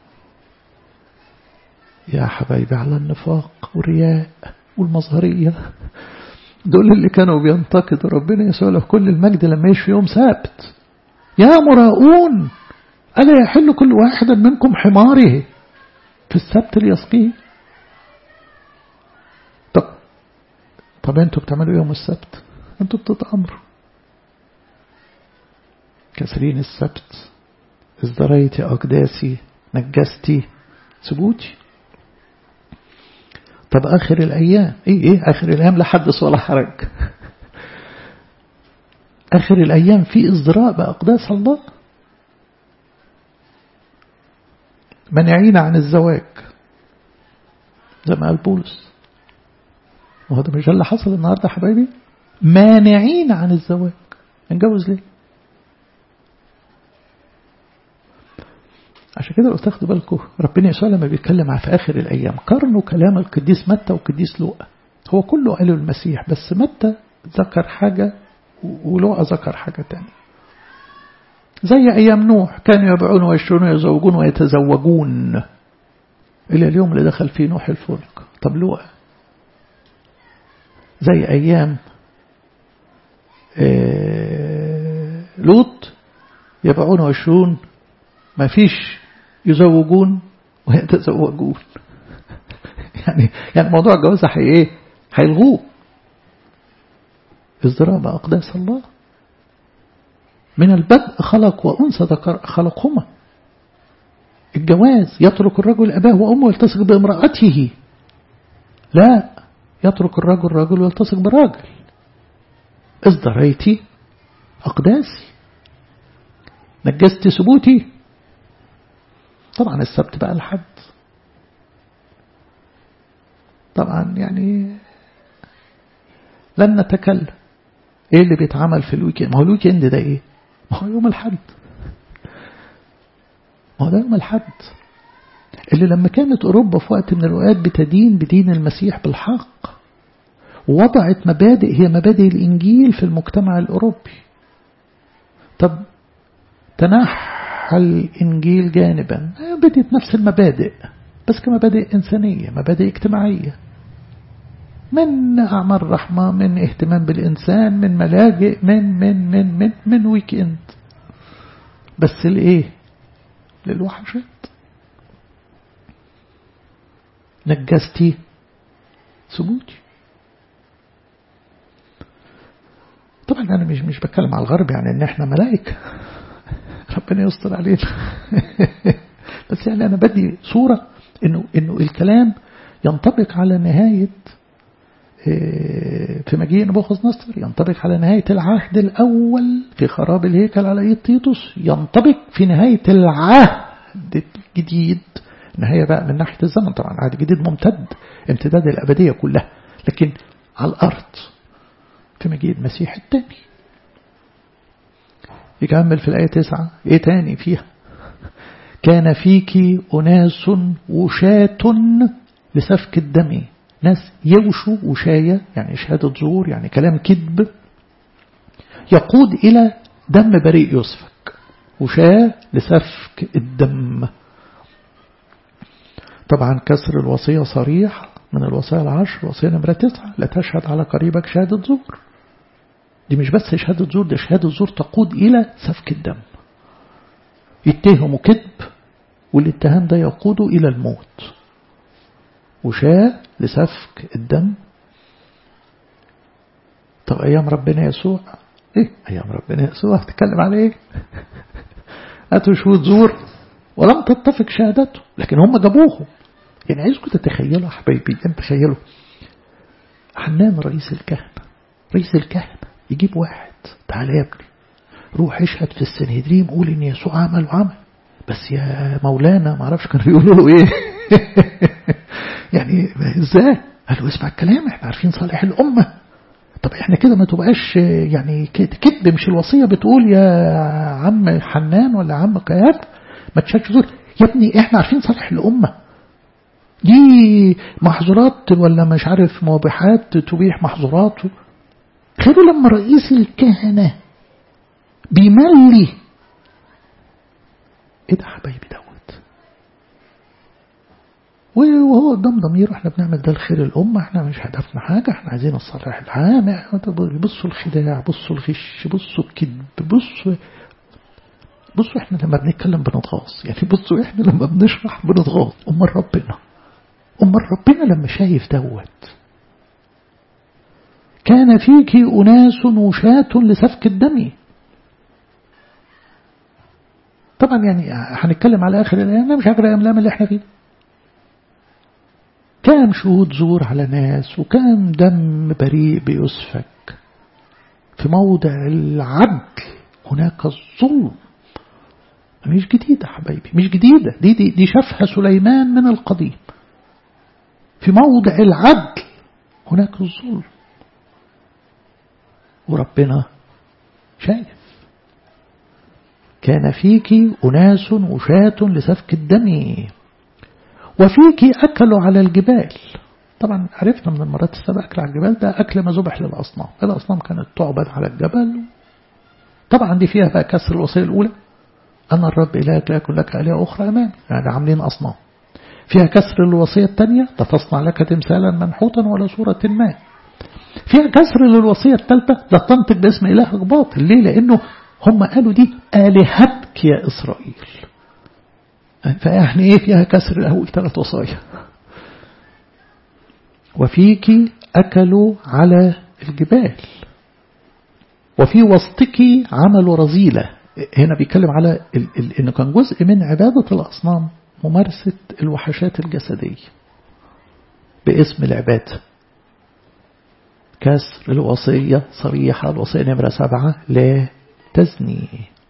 يا حبايبي على النفاق والرياء والمظهرية دول اللي كانوا بينتقدوا ربنا يسوع له كل المجد لما يشفي يوم سبت يا مراؤون ألا يحل كل واحد منكم حماره في السبت ليسقيه طب طب انتوا بتعملوا يوم السبت انتوا بتتأمروا كسرين السبت ازدريتي أقداسي نجستي ثبوتي طب آخر الأيام إيه إيه آخر الأيام لا حدث ولا حرج آخر الأيام في إزدراء بأقداس الله منعين عن الزواج زي ما قال بولس وهذا مش اللي حصل النهارده حبايبي مانعين عن الزواج نتجوز ليه عشان كده لو تاخدوا بالكم ربنا يسوع لما بيتكلم في آخر الأيام قارنوا كلام القديس متى والقديس لوقا هو كله قاله المسيح بس متى ذكر حاجة ولوقا ذكر حاجة تانية زي أيام نوح كانوا يبيعون ويشترون ويزوجون ويتزوجون إلى اليوم اللي دخل فيه نوح الفلك طب لوقا زي أيام لوط يبيعون ويشترون ما فيش يزوجون ويتزوجون يعني يعني موضوع الجواز هي ايه هيلغوه ازدراء أقداس الله من البدء خلق وأنثى ذكر خلقهما الجواز يترك الرجل أباه وأمه ويلتصق بامرأته لا يترك الرجل رجل ويلتصق براجل ازدريتي أقداسي نجست ثبوتي طبعا السبت بقى الحد طبعا يعني لن نتكلم ايه اللي بيتعمل في الويكند ما هو الويكند ده ايه ما هو يوم الحد ما هو ده يوم الحد اللي لما كانت أوروبا في وقت من الأوقات بتدين بدين المسيح بالحق ووضعت مبادئ هي مبادئ الإنجيل في المجتمع الأوروبي طب تنحى الإنجيل جانبا بدت نفس المبادئ بس كمبادئ إنسانية مبادئ اجتماعية من أعمال رحمة من اهتمام بالإنسان من ملاجئ من من من من من ويك اند بس لإيه للوحشات نجستي ثبوتي طبعا أنا مش مش بتكلم على الغرب يعني إن إحنا ملائكة ربنا يستر علينا بس يعني أنا بدي صورة إنه إنه الكلام ينطبق على نهاية في مجيء نبوخذ نصر ينطبق على نهاية العهد الأول في خراب الهيكل على إيد تيتوس ينطبق في نهاية العهد الجديد نهاية بقى من ناحية الزمن طبعا العهد الجديد ممتد امتداد الأبدية كلها لكن على الأرض في مجيء المسيح التاني يكمل في الآية تسعة إيه تاني فيها كان فيك أناس وشاة لسفك الدم ناس يوشوا وشاية يعني شهادة زور يعني كلام كذب يقود إلى دم بريء يسفك وشاة لسفك الدم طبعا كسر الوصية صريح من الوصايا العشر الوصية نمرة تسعة لا تشهد على قريبك شهادة زور دي مش بس شهادة زور ده شهادة زور تقود إلى سفك الدم يتهموا كذب والاتهام ده يقود إلى الموت وشاء لسفك الدم طب أيام ربنا يسوع إيه أيام ربنا يسوع تتكلم على إيه أتوا شهود زور ولم تتفق شهادته لكن هم جابوهم يعني عايزكم تتخيلوا حبايبي انت تخيلوا حنان رئيس الكهنة رئيس الكهنة يجيب واحد تعالى يا ابني روح اشهد في السنهدريم قول ان يسوع عمل وعمل بس يا مولانا ما اعرفش كانوا بيقولوا له ايه يعني ازاي قال له اسمع الكلام احنا عارفين صالح الامه طب احنا كده ما تبقاش يعني كذب مش الوصيه بتقول يا عم حنان ولا عم قياد ما تشكش دول يا ابني احنا عارفين صالح الامه دي محظورات ولا مش عارف موبحات تبيح محظورات تخيلوا لما رئيس الكهنة بيملي ايه ده حبايبي دوت وهو قدام ضميره احنا بنعمل ده لخير الأمة احنا مش هدفنا حاجة احنا عايزين الصالح العام بصوا الخداع بصوا الغش بصوا الكذب بصوا بصوا احنا لما بنتكلم بنتغاظ يعني بصوا احنا لما بنشرح بنتغاظ امال ربنا امال ربنا لما شايف دوت كان فيك أناس وشاة لسفك الدم طبعا يعني هنتكلم على آخر الأيام مش آخر الأيام اللي احنا فيه كان شهود زور على ناس وكان دم بريء بيسفك في موضع العدل هناك الظلم مش جديدة حبايبي مش جديدة دي, دي, دي شافها سليمان من القديم في موضع العدل هناك الظلم وربنا شايف كان فيك أناس وشاة لسفك الدم وفيك أكلوا على الجبال طبعا عرفنا من المرات السابقة أكل على الجبال ده أكل ما ذبح للأصنام الأصنام كانت تعبد على الجبل طبعا دي فيها بقى كسر الوصية الأولى أنا الرب إلهك لا يكون لك آلهة أخرى أمام يعني عاملين أصنام فيها كسر الوصية الثانية لا تصنع لك تمثالا منحوتا ولا صورة ما فيها كسر للوصية الثالثة لا تنطق باسم إلهك باطل ليه لأنه هم قالوا دي آلهتك يا إسرائيل فيعني إيه فيها كسر الأول ثلاث وصايا وفيك أكلوا على الجبال وفي وسطك عملوا رزيلة هنا بيتكلم على إنه كان جزء من عبادة الأصنام ممارسة الوحشات الجسدية باسم العبادة كسر الوصية صريحة الوصية نمرة سبعة لا تزني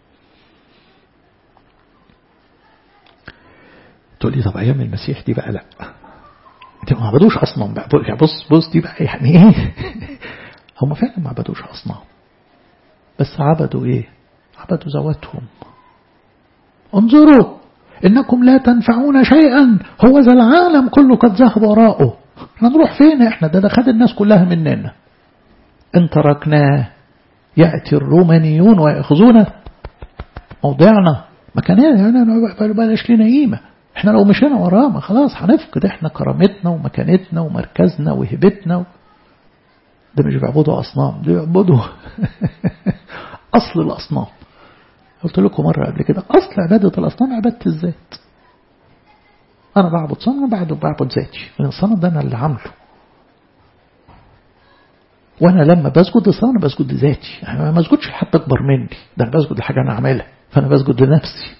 تقول لي طب أيام المسيح دي بقى لا انت ما عبدوش أصنام بقى بص بص دي بقى يعني ايه هم فعلا ما عبدوش أصنام بس عبدوا ايه عبدوا ذواتهم انظروا إنكم لا تنفعون شيئا هو ذا العالم كله قد ذهب وراءه احنا نروح فين احنا ده ده خد الناس كلها مننا ان تركناه يأتي الرومانيون ويأخذون موضعنا مكاننا بلاش لنا قيمة احنا لو مشينا وراه ما خلاص هنفقد احنا كرامتنا ومكانتنا ومركزنا وهبتنا و... ده مش بيعبدوا أصنام ده بيعبدوا أصل الأصنام قلت لكم مرة قبل كده أصل عبادة الأصنام عبادة الذات أنا بعبد صنم بعد بعبد ذاتي من الصنم ده أنا اللي عامله وأنا لما بسجد للصنم بسجد لذاتي يعني ما بسجدش لحد أكبر مني ده أنا بسجد لحاجة أنا عاملها فأنا بسجد لنفسي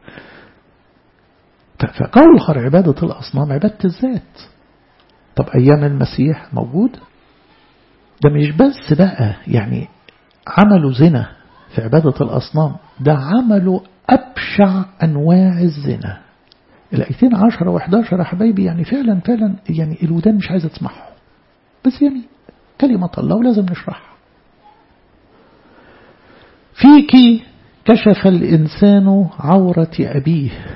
فقولها عبادة الأصنام عبادة الذات طب أيام المسيح موجود ده مش بس بقى يعني عملوا زنا في عبادة الأصنام ده عملوا أبشع أنواع الزنا الآيتين عشرة وحداشر يا حبايبي يعني فعلا فعلا يعني الودان مش عايزة تسمعهم بس يعني كلمة الله ولازم نشرحها فيك كشف الإنسان عورة أبيه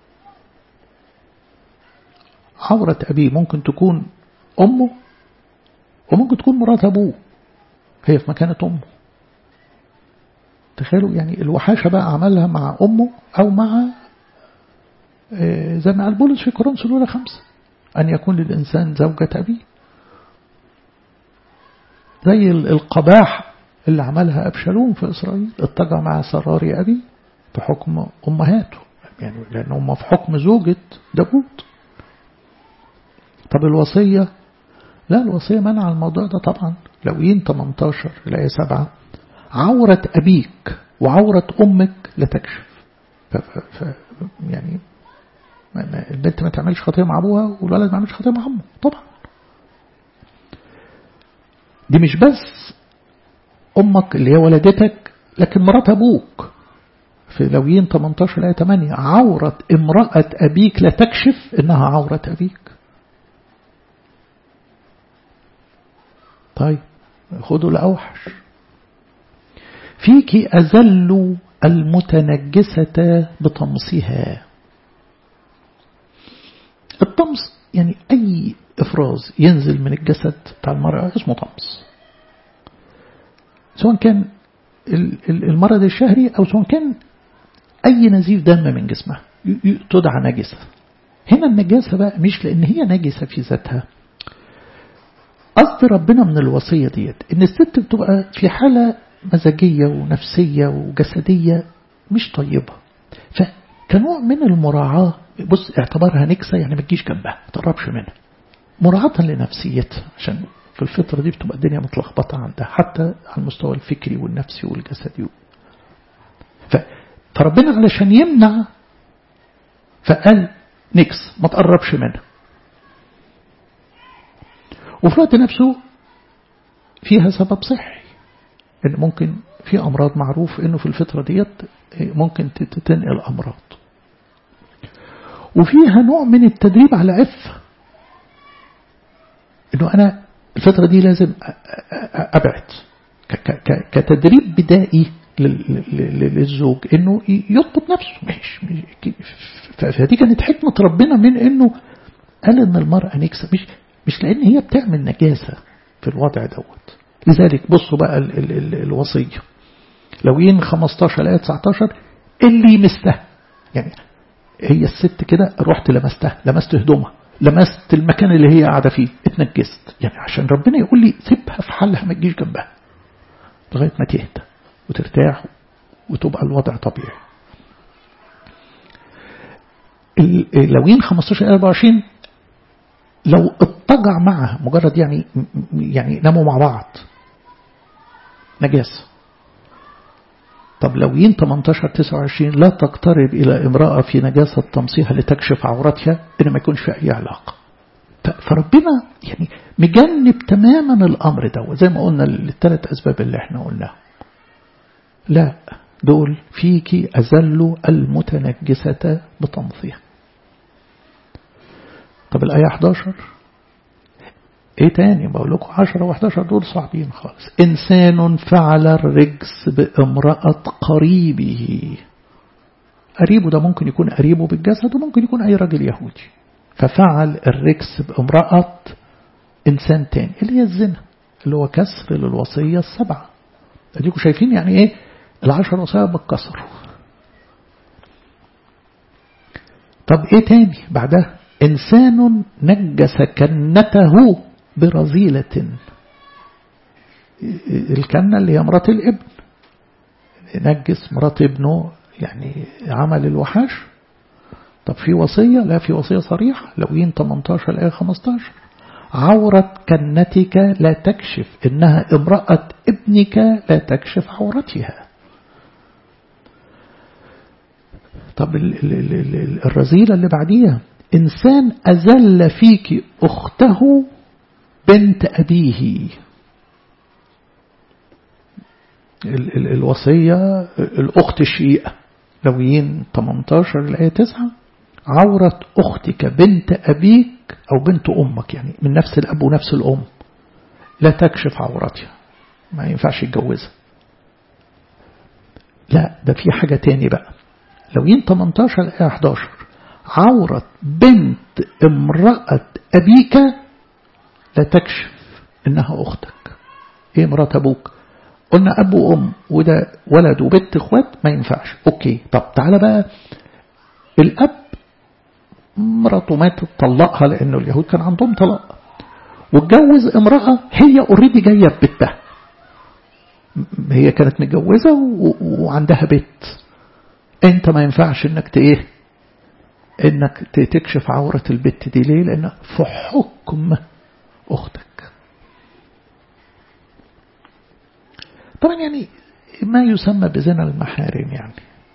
عورة أبيه ممكن تكون أمه وممكن تكون مرات أبوه هي في مكانة أمه تخيلوا يعني الوحاشة بقى عملها مع أمه أو مع زي ما قال بولس في كورنثوس الأولى خمسة أن يكون للإنسان زوجة أبيه زي القباح اللي عملها أبشالوم في إسرائيل اتجع مع سرار أبيه بحكم أمهاته يعني لأن هم في حكم زوجة داوود طب الوصية لا الوصية منع الموضوع ده طبعا لوين 18 الآية 7 عورة أبيك وعورة أمك لا تكشف ف ف يعني البنت ما تعملش خطية مع أبوها والولد ما يعملش خطية مع أمه طبعا دي مش بس أمك اللي هي ولدتك لكن مرات أبوك في لويين 18 آية 8 عورة امرأة أبيك لا تكشف إنها عورة أبيك طيب خدوا الأوحش فيك أزل المتنجسة بطمسها الطمس يعني أي إفراز ينزل من الجسد بتاع المرأة اسمه طمس سواء كان المرض الشهري أو سواء كان أي نزيف دم من جسمها تدعى نجسة هنا النجاسة بقى مش لأن هي نجسة في ذاتها قصد ربنا من الوصية ديت إن الست بتبقى في حالة مزاجية ونفسية وجسدية مش طيبة فكنوع من المراعاة بص اعتبرها نكسة يعني ما تجيش جنبها ما تقربش منها مراعاة لنفسيتها عشان في الفترة دي بتبقى الدنيا متلخبطة عندها حتى على المستوى الفكري والنفسي والجسدي فربنا علشان يمنع فقال نكس ما تقربش منها وفي الوقت نفسه فيها سبب صحي ان ممكن في امراض معروف انه في الفترة ديت ممكن تنقل امراض وفيها نوع من التدريب على عفة انه انا الفترة دي لازم ابعد كتدريب بدائي للزوج انه يضبط نفسه مش فدي كانت حكمة ربنا من انه قال ان المرأة نكسة مش مش لان هي بتعمل نجاسة في الوضع دوت لذلك بصوا بقى ال ال ال الوصية لوين 15 آية 19 اللي يمسها يعني هي الست كده رحت لمستها لمست هدومها لمست المكان اللي هي قاعدة فيه اتنجست يعني عشان ربنا يقول لي سيبها في حالها ما تجيش جنبها لغاية ما تهدى وترتاح وتبقى الوضع طبيعي لوين 15 24 لو اضطجع معها مجرد يعني يعني ناموا مع بعض نجاسة طب لوين 18 29 لا تقترب إلى امرأة في نجاسة تمصيها لتكشف عورتها إن ما يكونش في أي علاقة فربنا يعني مجنب تماما الأمر ده زي ما قلنا الثلاث أسباب اللي احنا قلناها لا دول فيك أزل المتنجسة بتمصيها طب الآية 11 ايه تاني بقول لكم 10 و11 دول صعبين خالص انسان فعل الرجس بامرأة قريبه قريبه ده ممكن يكون قريبه بالجسد وممكن يكون اي راجل يهودي ففعل الرجس بامرأة انسان تاني اللي هي الزنا اللي هو كسر للوصية السبعة اديكم شايفين يعني ايه العشر وصايا بالكسر طب ايه تاني بعدها إنسان نجس كنته برزيلة الكنة اللي هي مرات الابن نجس مرات ابنه يعني عمل الوحاش طب في وصية لا في وصية صريحة لوين 18 الآية 15 عورة كنتك لا تكشف إنها امرأة ابنك لا تكشف عورتها طب الرزيلة اللي بعديها إنسان أزل فيك أخته بنت أبيه ال ال الوصية الأخت الشيئة لويين 18 الآية 9 عورة أختك بنت أبيك أو بنت أمك يعني من نفس الأب ونفس الأم لا تكشف عورتها ما ينفعش يتجوزها لا ده في حاجة تاني بقى لو ين 18 آية 11 عورة بنت امرأة أبيك لا تكشف إنها أختك إيه مرات أبوك قلنا أب وأم وده ولد وبنت إخوات ما ينفعش أوكي طب تعالى بقى الأب مراته ماتت طلقها لأنه اليهود كان عندهم طلاق واتجوز امرأة هي اوريدي جاية في بيتها هي كانت متجوزة وعندها بيت انت ما ينفعش انك ايه انك تكشف عورة البت دي ليه لان في حكم اختك طبعا يعني ما يسمى بزنا المحارم يعني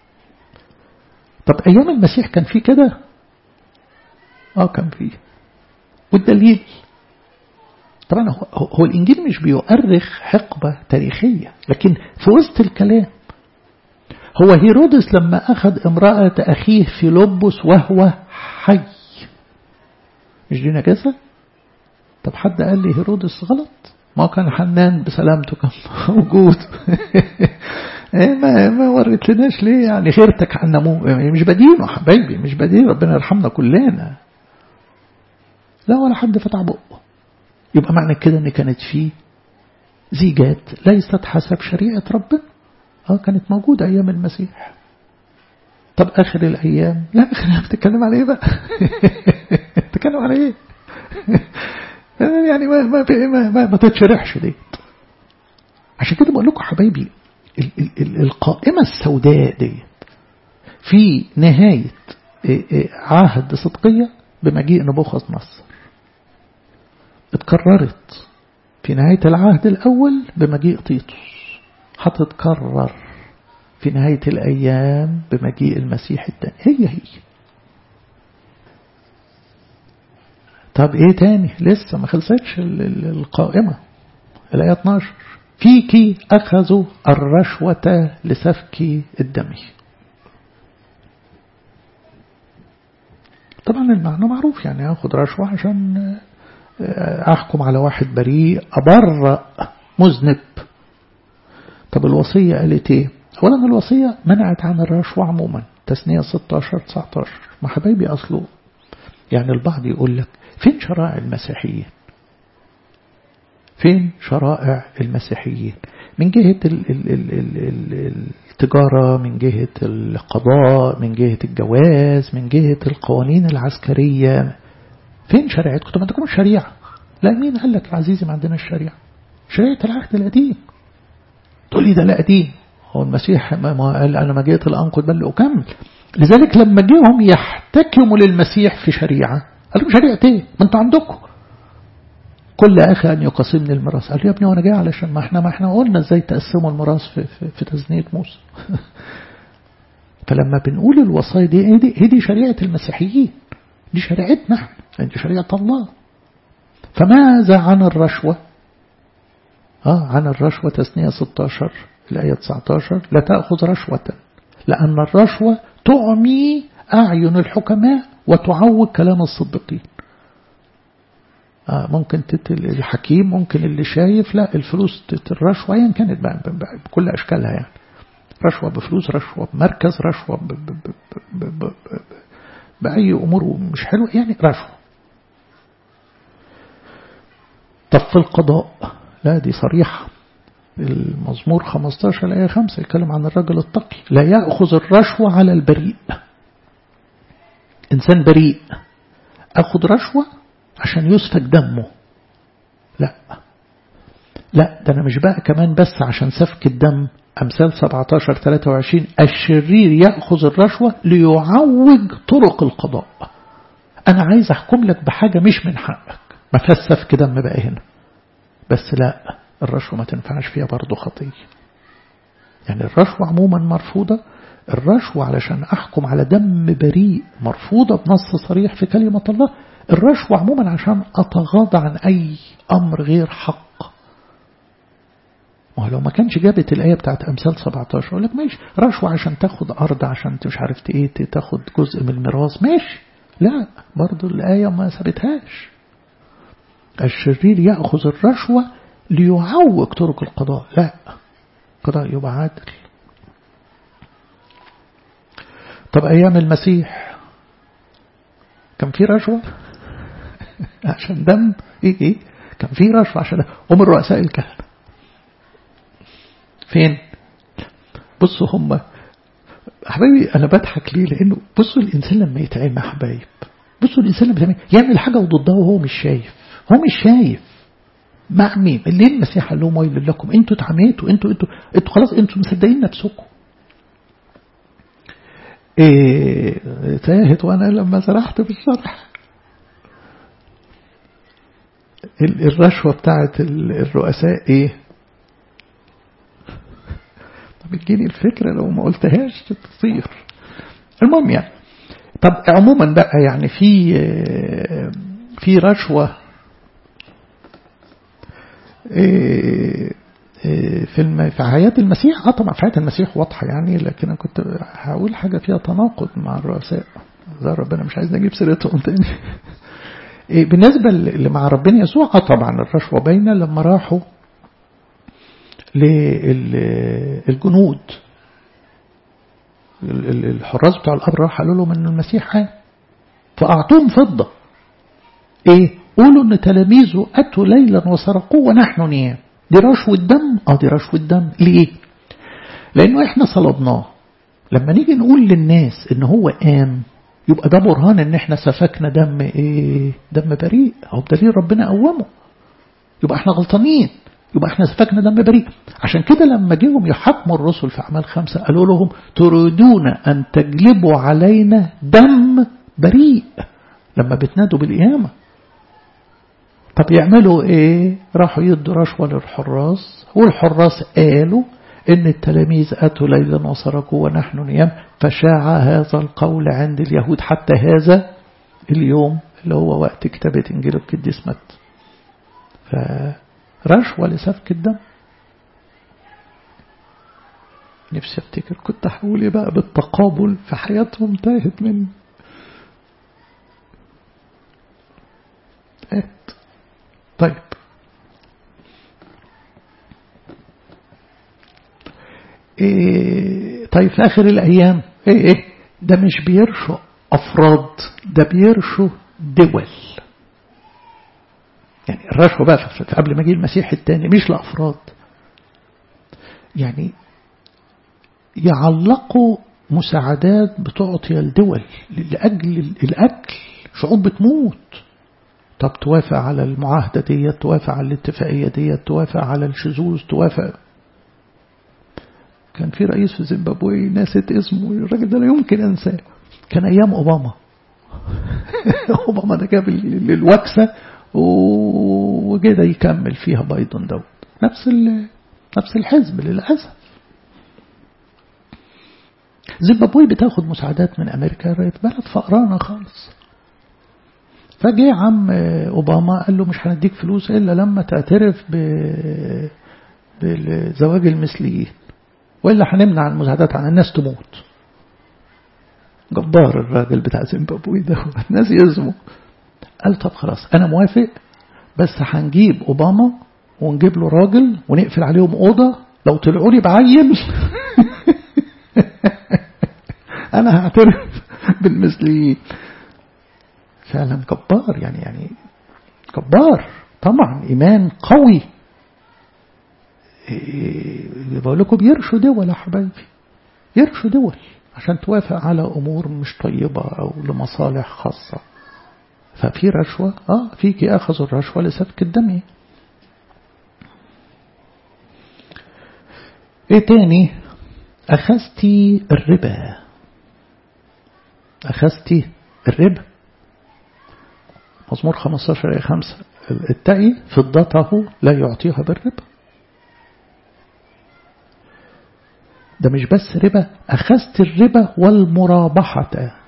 طب ايام المسيح كان في كده اه كان فيه والدليل طبعا هو, هو الإنجيل مش بيؤرخ حقبة تاريخية لكن في وسط الكلام هو هيرودس لما أخذ امرأة أخيه فيلبس وهو حي مش دي نجاسة طب حد قال لي هيرودس غلط ما كان حنان بسلامته كان موجود ما ما وريت لناش ليه يعني غيرتك عن مش بدينه حبايبي مش بدين ربنا يرحمنا كلنا لا ولا حد فتح بقه يبقى معنى كده ان كانت في زيجات ليست حسب شريعة ربنا اه كانت موجودة ايام المسيح طب اخر الايام لا اخر الايام بتتكلم على ايه بقى بتتكلم على ايه يعني ما ما ما, ما, ما تتشرحش دي عشان كده بقول لكم حبايبي ال ال ال القائمة السوداء دي في نهاية عهد صدقية بمجيء نبوخذ نصر اتكررت في نهاية العهد الأول بمجيء تيتوس هتتكرر في نهاية الأيام بمجيء المسيح الثاني هي هي طب ايه تاني لسه ما خلصتش القائمة الآية 12 فيك أخذوا الرشوة لسفك الدم طبعا المعنى معروف يعني أخذ رشوة عشان أحكم على واحد بريء أبرأ مذنب طب الوصية قالت إيه أولا الوصية منعت عن الرشوة عموما تسنية 16 19 ما حبايبي أصله يعني البعض يقول لك فين شرائع المسيحيين فين شرائع المسيحيين من جهة ال ال ال ال ال التجارة من جهة القضاء من جهة الجواز من جهة القوانين العسكرية فين شريعتكم طب ما عندكم شريعة لا مين قال لك يا عزيزي ما عندنا الشريعة شريعة العهد القديم تقول لي ده لا قديم هو المسيح ما قال أنا ما جيت الأنقذ بل أكمل لذلك لما جيهم يحتكموا للمسيح في شريعة قال لهم شريعة ايه ما انتوا عندكم كل أخي أن يقاسمني الميراث قال يا ابني وأنا جاي علشان ما احنا ما احنا قلنا ازاي تقسموا الميراث في, في, في تزنية موسى فلما بنقول الوصايا دي هي دي, هي دي شريعة المسيحيين دي شريعتنا احنا دي شريعة الله فماذا عن الرشوة آه عن الرشوة تسنية 16 الآية 19 لا تأخذ رشوة لأن الرشوة تعمي أعين الحكماء وتعوج كلام الصديقين آه ممكن الحكيم ممكن اللي شايف لا الفلوس الرشوة أيا كانت بكل أشكالها يعني رشوة بفلوس رشوة بمركز رشوة ب ب ب ب ب بأي أمور مش حلوة يعني رشوة طب في القضاء لا دي صريحة المزمور 15 الآية 5 يتكلم عن الرجل التقي لا يأخذ الرشوة على البريء إنسان بريء أخذ رشوة عشان يسفك دمه لا لا ده أنا مش بقى كمان بس عشان سفك الدم أمثال 17 23 الشرير يأخذ الرشوة ليعوج طرق القضاء أنا عايز أحكم لك بحاجة مش من حقك ما فيهاش سفك دم بقى هنا بس لا الرشوة ما تنفعش فيها برضه خطية يعني الرشوة عموما مرفوضة الرشوة علشان أحكم على دم بريء مرفوضة بنص صريح في كلمة الله الرشوة عموما عشان أتغاضى عن أي أمر غير حق ما لو ما كانش جابت الآية بتاعت أمثال 17 أقول لك ماشي رشوة عشان تاخد أرض عشان مش عارف إيه تاخد جزء من الميراث ماشي لا برضو الآية ما سابتهاش الشرير يأخذ الرشوة ليعوج طرق القضاء لا القضاء يبقى عادل طب أيام المسيح كان في رشوة عشان دم إيه إيه كان في رشوة عشان هم الرؤساء الكهنة فين بصوا هم حبايبي أنا بضحك ليه لأنه بصوا الإنسان لما يتعمى حبايب بصوا الإنسان لما يتعمى يعمل حاجة وضدها وهو مش شايف هو مش شايف مع مين ليه المسيح قال لهم ويل لكم انتوا اتعميتوا انتوا انتوا انتوا خلاص انتوا مصدقين نفسكم ايه تاهت وانا لما سرحت في الشرح الرشوة بتاعت الرؤساء ايه طب اديني الفكرة لو ما قلتهاش تصير المهم يعني طب عموما بقى يعني في في رشوة في الم... في حياة المسيح اه طبعا في حياة المسيح واضحة يعني لكن أنا كنت هقول حاجة فيها تناقض مع الرؤساء زي ربنا مش عايز نجيب سيرتهم تاني بالنسبة اللي مع ربنا يسوع اه طبعا الرشوة باينة لما راحوا للجنود الحراس بتوع القبر راح قالوا لهم ان المسيح قام فأعطوهم فضة ايه قولوا ان تلاميذه اتوا ليلا وسرقوه ونحن نيام دي رشوة دم اه دي رشوة دم ليه لانه احنا صلبناه لما نيجي نقول للناس ان هو قام يبقى ده برهان ان احنا سفكنا دم ايه دم بريء او بدليل ربنا قومه يبقى احنا غلطانين يبقى احنا سفكنا دم بريء عشان كده لما جيهم يحاكموا الرسل في اعمال خمسة قالوا لهم تريدون ان تجلبوا علينا دم بريء لما بتنادوا بالقيامه طب يعملوا ايه راحوا يدوا رشوة للحراس والحراس قالوا ان التلاميذ اتوا ليلا وسرقوا ونحن نيام فشاع هذا القول عند اليهود حتى هذا اليوم اللي هو وقت كتابة انجيل القديس مت فرشوة لسفك الدم نفسي افتكر كنت هقول بقى بالتقابل في حياتهم انتهت مني طيب إيه طيب في آخر الأيام إيه إيه ده مش بيرشوا أفراد ده بيرشوا دول يعني الرشوة بقى قبل ما يجي المسيح الثاني مش لأفراد يعني يعلقوا مساعدات بتعطي الدول لأجل الأكل شعوب بتموت طب توافق على المعاهدة دي توافق على الاتفاقية دي توافق على الشذوذ توافق كان في رئيس في زيمبابوي ناسيت اسمه الراجل ده لا يمكن انساه كان ايام اوباما اوباما ده جاب الوكسة وكده يكمل فيها بايدن دوت نفس نفس الحزب للاسف زيمبابوي بتاخد مساعدات من امريكا بلد فقرانه خالص فجه عم أوباما قال له مش هنديك فلوس إلا لما تعترف ب... بالزواج المثليين وإلا هنمنع المساعدات عن الناس تموت جبار الراجل بتاع زيمبابوي ده الناس يزموا قال طب خلاص أنا موافق بس هنجيب أوباما ونجيب له راجل ونقفل عليهم أوضة لو طلعوا لي بعيل أنا هعترف بالمثليين فعلا جبار يعني يعني جبار طبعا إيمان قوي إيه بقول لكم بيرشوا دول يا حبايبي يرشوا دول عشان توافق على أمور مش طيبة أو لمصالح خاصة ففي رشوة آه فيك أخذوا الرشوة لسفك الدم إيه تاني أخذتي الربا أخذتي الربا مزمور 15 آية 5 التقي فضته لا يعطيها بالربا ده مش بس ربا أخذت الربا والمرابحة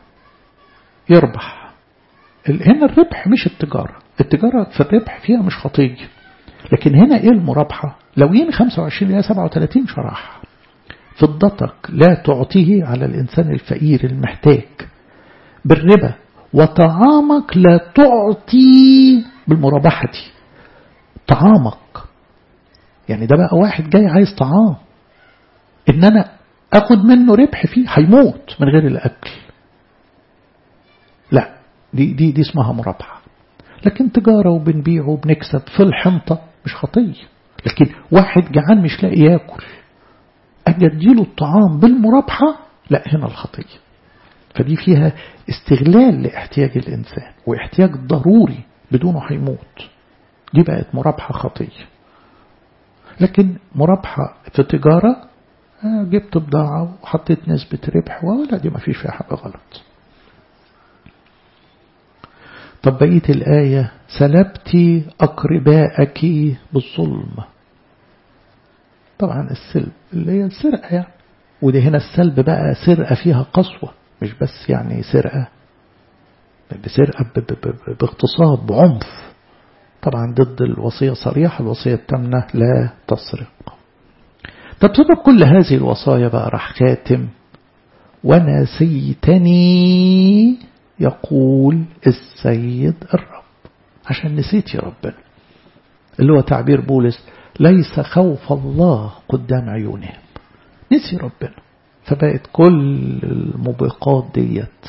يربح هنا الربح مش التجارة التجارة في الربح فيها مش خطية لكن هنا ايه المرابحة لو ين 25 إلى 37 شرح فضتك لا تعطيه على الإنسان الفقير المحتاج بالربا وطعامك لا تعطي بالمرابحة طعامك يعني ده بقى واحد جاي عايز طعام إن أنا أخد منه ربح فيه هيموت من غير الأكل لا دي, دي, دي اسمها مرابحة لكن تجارة وبنبيع وبنكسب في الحنطة مش خطية لكن واحد جعان مش لاقي ياكل أجي أديله الطعام بالمرابحة لا هنا الخطية فدي فيها استغلال لاحتياج الإنسان واحتياج ضروري بدونه هيموت دي بقت مرابحة خطية لكن مرابحة في تجارة جبت بضاعة وحطيت نسبة ربح ولا دي ما فيش فيها حاجة غلط طب بقية الآية سلبت أقرباءك بالظلم طبعا السلب اللي هي السرقة يعني وده هنا السلب بقى سرقة فيها قسوة مش بس يعني سرقة بسرقة باغتصاب بعنف طبعا ضد الوصية صريحة الوصية التامنة لا تسرق طب سبب كل هذه الوصايا بقى راح خاتم ونسيتني يقول السيد الرب عشان نسيت يا ربنا اللي هو تعبير بولس ليس خوف الله قدام عيونهم نسي ربنا فبقت كل الموبقات ديت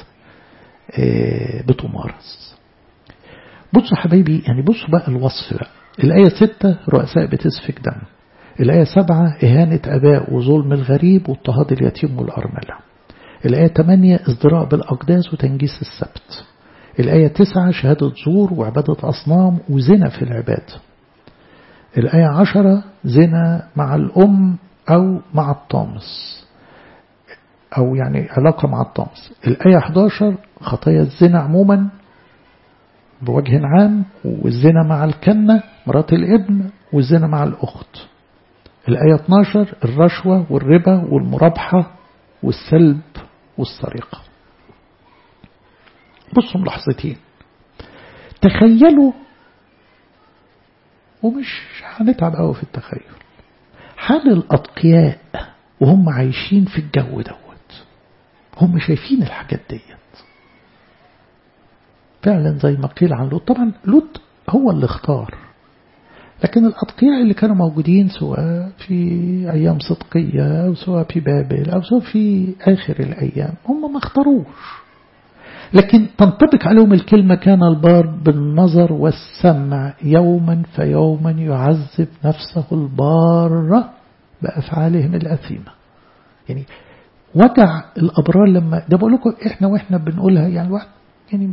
بتمارس بصوا حبايبي يعني بصوا بقى الوصف بقى الآية ستة رؤساء بتسفك دم الآية سبعة إهانة أباء وظلم الغريب واضطهاد اليتيم والأرملة الآية 8 ازدراء بالأقداس وتنجيس السبت الآية 9 شهادة زور وعبادة أصنام وزنا في العبادة الآية 10 زنا مع الأم أو مع الطامس أو يعني علاقة مع الطامس الآية 11 خطايا الزنا عموما بوجه عام والزنا مع الكنة مرات الابن والزنا مع الأخت الآية 12 الرشوة والربا والمرابحة والسلب والسرقة بصوا ملاحظتين تخيلوا ومش هنتعب قوي في التخيل حال الأتقياء وهم عايشين في الجو دوت هم شايفين الحاجات ديت فعلا زي ما قيل عن لوط طبعا لوط هو اللي اختار لكن الأتقياء اللي كانوا موجودين سواء في أيام صدقية أو سواء في بابل أو سواء في آخر الأيام هم ما اختاروش لكن تنطبق عليهم الكلمة كان البار بالنظر والسمع يوما فيوما يعذب نفسه البار بأفعالهم الأثيمة يعني وجع الأبرار لما ده بقول لكم إحنا وإحنا بنقولها يعني الواحد يعني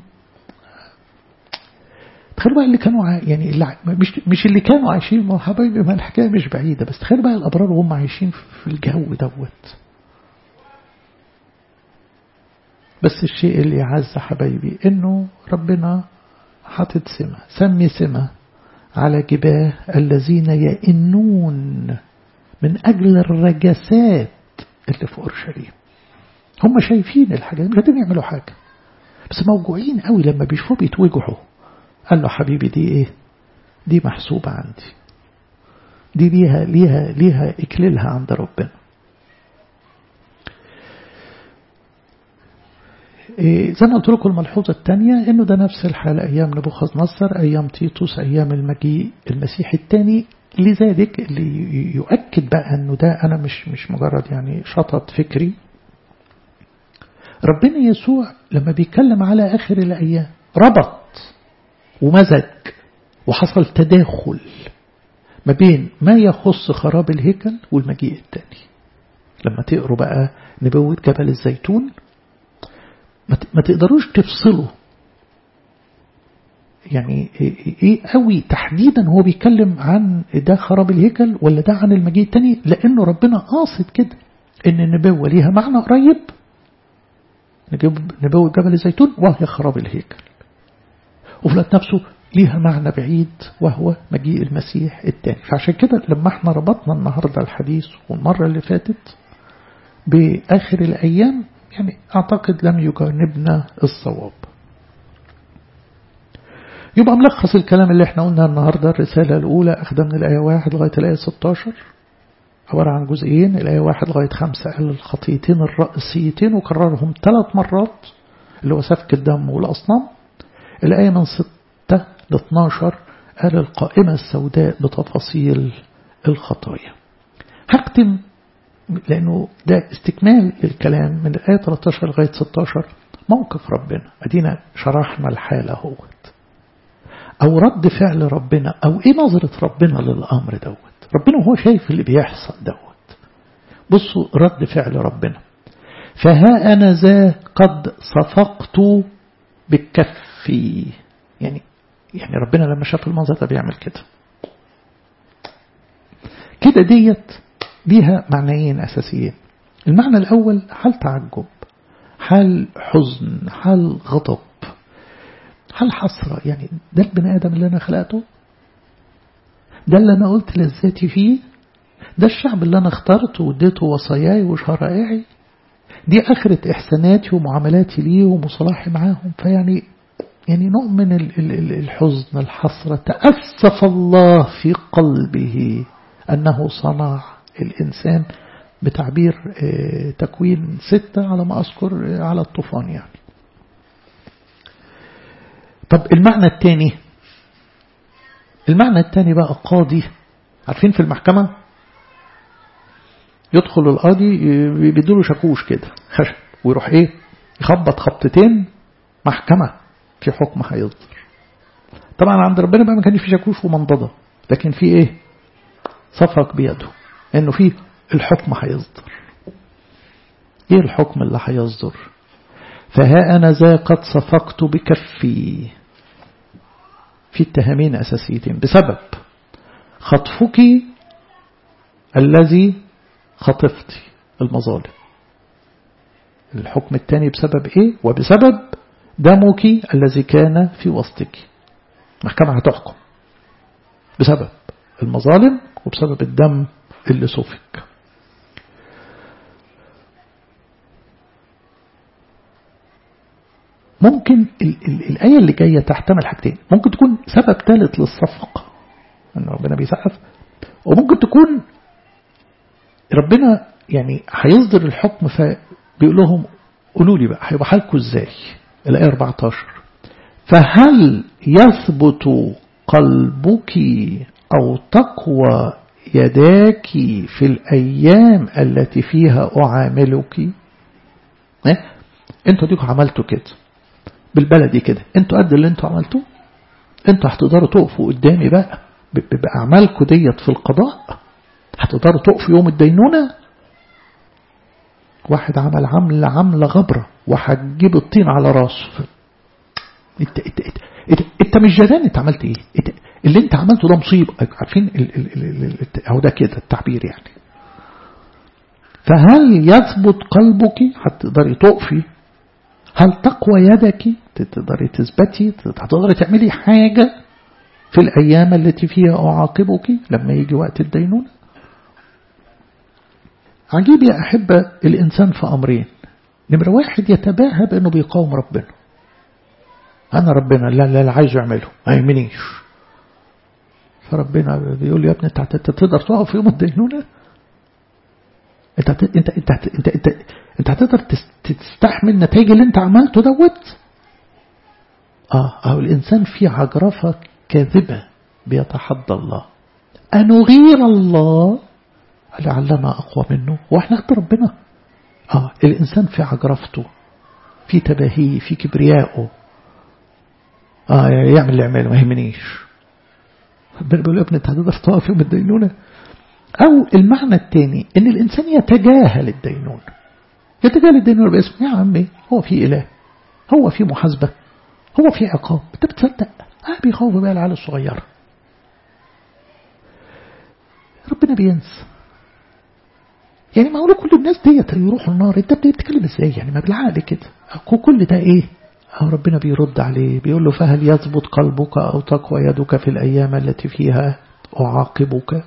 تخيلوا بقى اللي كانوا يعني اللي مش مش اللي كانوا عايشين ما حبايبي ما الحكايه مش بعيده بس تخيلوا بقى الابرار وهم عايشين في الجو دوت بس الشيء اللي يعز حبايبي انه ربنا حاطط سمة سمي سمة على جباه الذين يئنون من أجل الرجسات اللي في أورشليم هم شايفين الحاجات مش قادرين يعملوا حاجة بس موجوعين قوي لما بيشوفوا بيتوجعوا قال له حبيبي دي ايه دي محسوبة عندي دي ليها ليها ليها اكليلها عند ربنا إيه زي ما قلت لكم الملحوظة الثانية انه ده نفس الحال ايام نبوخذ نصر ايام تيتوس ايام المجيء المسيح الثاني لذلك اللي يؤكد بقى انه ده انا مش مش مجرد يعني شطط فكري ربنا يسوع لما بيتكلم على اخر الايام ربط ومزج وحصل تداخل ما بين ما يخص خراب الهيكل والمجيء الثاني لما تقروا بقى نبوة جبل الزيتون ما تقدروش تفصلوا يعني ايه قوي تحديدا هو بيتكلم عن ده خراب الهيكل ولا ده عن المجيء الثاني لانه ربنا قاصد كده ان النبوة ليها معنى قريب نبوة جبل الزيتون وهي خراب الهيكل وفي الوقت نفسه ليها معنى بعيد وهو مجيء المسيح الثاني فعشان كده لما احنا ربطنا النهاردة الحديث والمرة اللي فاتت بآخر الأيام يعني أعتقد لم يجانبنا الصواب يبقى ملخص الكلام اللي احنا قلنا النهاردة الرسالة الأولى أخدها من الآية واحد لغاية الآية 16 عبارة عن جزئين الآية واحد لغاية خمسة قال الخطيتين الرئيسيتين وكررهم ثلاث مرات اللي هو سفك الدم والأصنام الآية من 6 ل 12 قال القائمة السوداء بتفاصيل الخطايا هختم لأنه ده استكمال الكلام من الآية 13 لغاية 16 موقف ربنا أدينا شرحنا الحالة هوت أو رد فعل ربنا أو إيه نظرة ربنا للأمر دوت ربنا هو شايف اللي بيحصل دوت بصوا رد فعل ربنا فها أنا ذا قد صفقت بكفي يعني يعني ربنا لما شاف المنظر ده بيعمل كده كده ديت ليها معنيين أساسيين المعنى الأول حال تعجب حال حزن حال غضب حال حسرة يعني ده البني آدم اللي أنا خلقته ده اللي أنا قلت لذاتي فيه ده الشعب اللي أنا اخترته واديته وصاياي وشرائعي دي آخرة إحساناتي ومعاملاتي ليه ومصالحي معاهم فيعني يعني نوع من الحزن الحسرة تأسف الله في قلبه أنه صنع الإنسان بتعبير تكوين ستة على ما أذكر على الطوفان يعني طب المعنى الثاني المعنى الثاني بقى قاضي عارفين في المحكمة يدخل القاضي بيديله شاكوش كده خشب ويروح ايه يخبط خبطتين محكمة في حكم هيصدر طبعا عند ربنا بقى ما كانش في شاكوش ومنضدة لكن في ايه صفق بيده انه في الحكم هيصدر ايه الحكم اللي هيصدر فها انا ذا قد صفقت بكفي في اتهامين اساسيتين بسبب خطفك الذي خطفتي المظالم الحكم الثاني بسبب ايه وبسبب دمك الذي كان في وسطك المحكمة هتحكم بسبب المظالم وبسبب الدم اللي سفك ممكن ال ال الآية اللي جاية تحتمل حاجتين ممكن تكون سبب ثالث للصفقة أن ربنا بيسقف وممكن تكون ربنا يعني هيصدر الحكم فبيقول لهم قولوا لي بقى هيبقى حالكم ازاي الآية 14 فهل يثبت قلبك أو تقوى يداك في الأيام التي فيها أعاملك إيه؟ انتوا ديكوا عملتوا كده بالبلدي كده انتوا قد اللي انتوا عملتوه انتوا هتقدروا تقفوا قدامي بقى بأعمالكم ديت في القضاء هتقدروا تقفوا يوم الدينونة واحد عمل عملة عملة غبرة وهتجيب الطين على راسه انت, انت, انت, انت, انت مش جدان انت عملت ايه انت اللي انت عملته ده مصيبة عارفين اهو ده كده التعبير يعني فهل يثبت قلبك هتقدري تقفي هل تقوى يدك تقدري تثبتي هتقدري تعملي حاجة في الأيام التي فيها أعاقبك لما يجي وقت الدينونة عجيب يا أحبة الإنسان في أمرين نمرة واحد يتباهى بأنه بيقاوم ربنا أنا ربنا لا لا عايز يعمله ما يهمنيش فربنا بيقول لي يا ابني انت تقدر تقف في يوم الدينونة انت انت انت انت انت, انت, انت هتقدر تستحمل نتائج اللي انت عملته دوت اه او الانسان في عجرفة كاذبة بيتحدى الله أنغير الله لعلنا أقوى منه وإحنا قد ربنا آه الإنسان في عجرفته في تباهيه في كبريائه آه يعمل اللي يعمله ما يهمنيش ربنا بيقول ابن انت هتقدر تقف يوم الدينونة أو المعنى الثاني إن الإنسان يتجاهل الدينونة يتجاهل الدينونة باسم يا عمي هو في إله هو في محاسبة هو في عقاب أنت بتصدق آه بيخوف بقى العيال الصغيرة ربنا بينسى يعني معقولة كل الناس ديت يروحوا النار انت بتتكلم ازاي يعني ما بالعقل كده كل ده ايه أو ربنا بيرد عليه بيقول له فهل يثبت قلبك أو تقوى يدك في الأيام التي فيها أعاقبك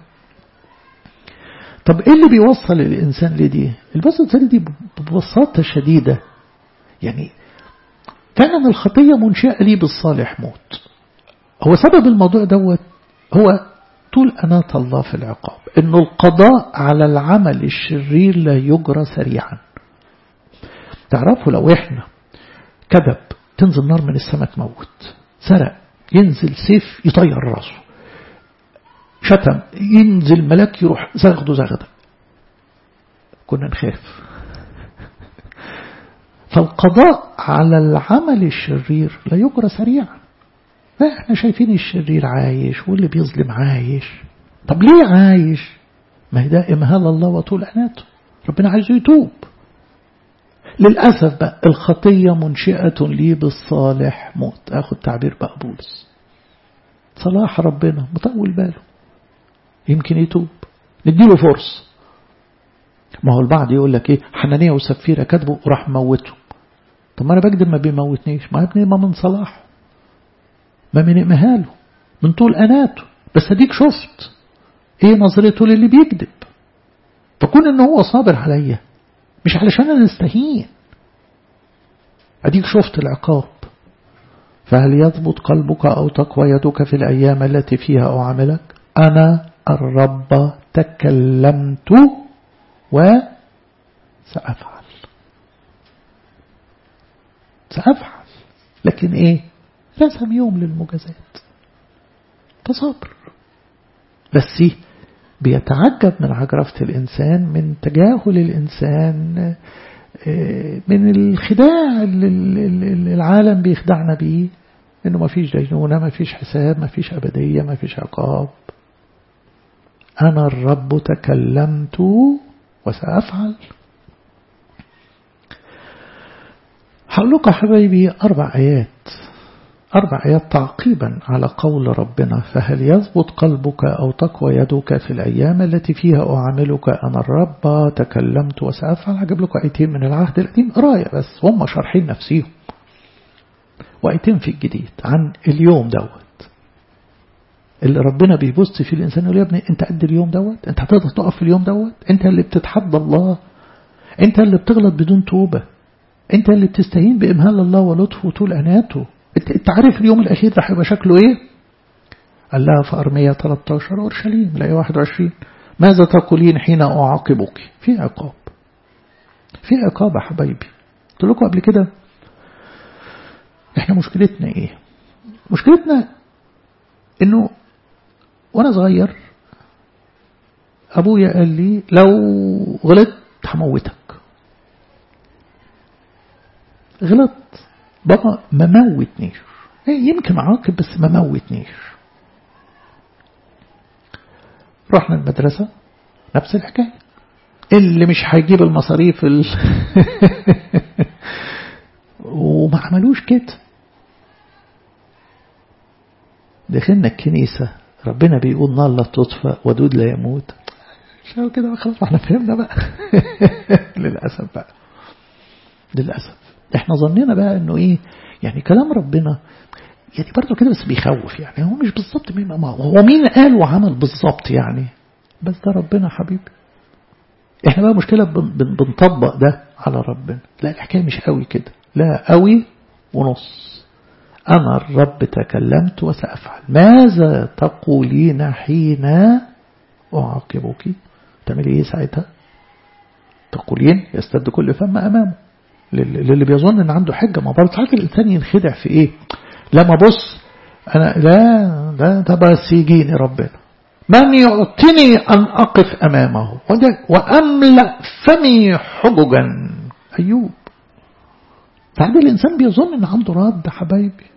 طب إيه اللي بيوصل الإنسان لدي البسطة دي ببساطة شديدة يعني فعلا الخطية منشأة لي بالصالح موت هو سبب الموضوع دوت هو طول أناة الله في العقاب إنه القضاء على العمل الشرير لا يجرى سريعا تعرفوا لو إحنا كذب تنزل نار من السماء تموت سرق ينزل سيف يطير راسه شتم ينزل ملاك يروح زغده زغده كنا نخاف فالقضاء على العمل الشرير لا يجرى سريعا لا احنا شايفين الشرير عايش واللي بيظلم عايش طب ليه عايش ما هي ده إمهال الله وطول أناته ربنا عايزه يتوب للأسف بقى الخطية منشئة لي بالصالح موت أخذ تعبير بقى بولس صلاح ربنا مطول باله يمكن يتوب نديله فرصة ما هو البعض يقول لك ايه حنانية وسفيرة كاتبه وراح موته طب ما انا بكذب ما بيموتنيش ما ابني ما من صلاحه ما من إمهاله من طول أناته بس هديك شفت ايه نظرته للي بيكذب فكون ان هو صابر عليا مش علشان انا استهين اديك شفت العقاب فهل يضبط قلبك او تقوى يدك في الايام التي فيها اعاملك انا الرب تكلمت وسافعل سافعل لكن ايه رسم يوم للمجازات تصبر بس بيتعجب من عجرفة الإنسان من تجاهل الإنسان من الخداع اللي العالم بيخدعنا بيه إنه ما فيش دينونة ما فيش حساب ما فيش أبدية ما فيش عقاب أنا الرب تكلمت وسأفعل هقول لكم حبايبي أربع آيات أربع آيات تعقيبا على قول ربنا فهل يضبط قلبك أو تقوى يدك في الأيام التي فيها أعاملك أنا الرب تكلمت وسأفعل هجيب لكم آيتين من العهد القديم قراية بس هم شارحين نفسيهم وآيتين في الجديد عن اليوم دوت اللي ربنا بيبص فيه الإنسان يقول يا ابني أنت قد اليوم دوت أنت هتقدر تقف في اليوم دوت أنت اللي بتتحدى الله أنت اللي بتغلط بدون توبة أنت اللي بتستهين بإمهال الله ولطفه وطول أناته انت عارف اليوم الأخير ده هيبقى شكله ايه قال لها في أرمية 13 أورشليم الآية 21 ماذا تقولين حين أعاقبك في عقاب في عقاب يا حبايبي قلت لكم قبل كده احنا مشكلتنا ايه مشكلتنا انه وانا صغير ابويا قال لي لو غلطت هموتك غلط بابا ما موتنيش يمكن عاقب بس ما موتنيش رحنا المدرسة نفس الحكاية اللي مش هيجيب المصاريف ال... وما عملوش كده دخلنا الكنيسة ربنا بيقول نار لا تطفى ودود لا يموت شو كده خلاص احنا فهمنا بقى للأسف بقى للأسف احنا ظننا بقى انه ايه يعني كلام ربنا يعني برضه كده بس بيخوف يعني هو مش بالظبط مين هو مين قال وعمل بالظبط يعني بس ده ربنا حبيبي احنا بقى مشكلة بنطبق ده على ربنا لا الحكاية مش قوي كده لا قوي ونص أنا الرب تكلمت وسأفعل ماذا تقولين حين أعاقبك تعملي ايه ساعتها تقولين يستد كل فم أمامه للي بيظن ان عنده حجة ما برضه ساعات الانسان ينخدع في ايه لا ما بص انا لا ده ده بس يجيني ربنا من يعطيني ان اقف امامه واملا فمي حججا ايوب ساعات الانسان بيظن ان عنده رد حبايبي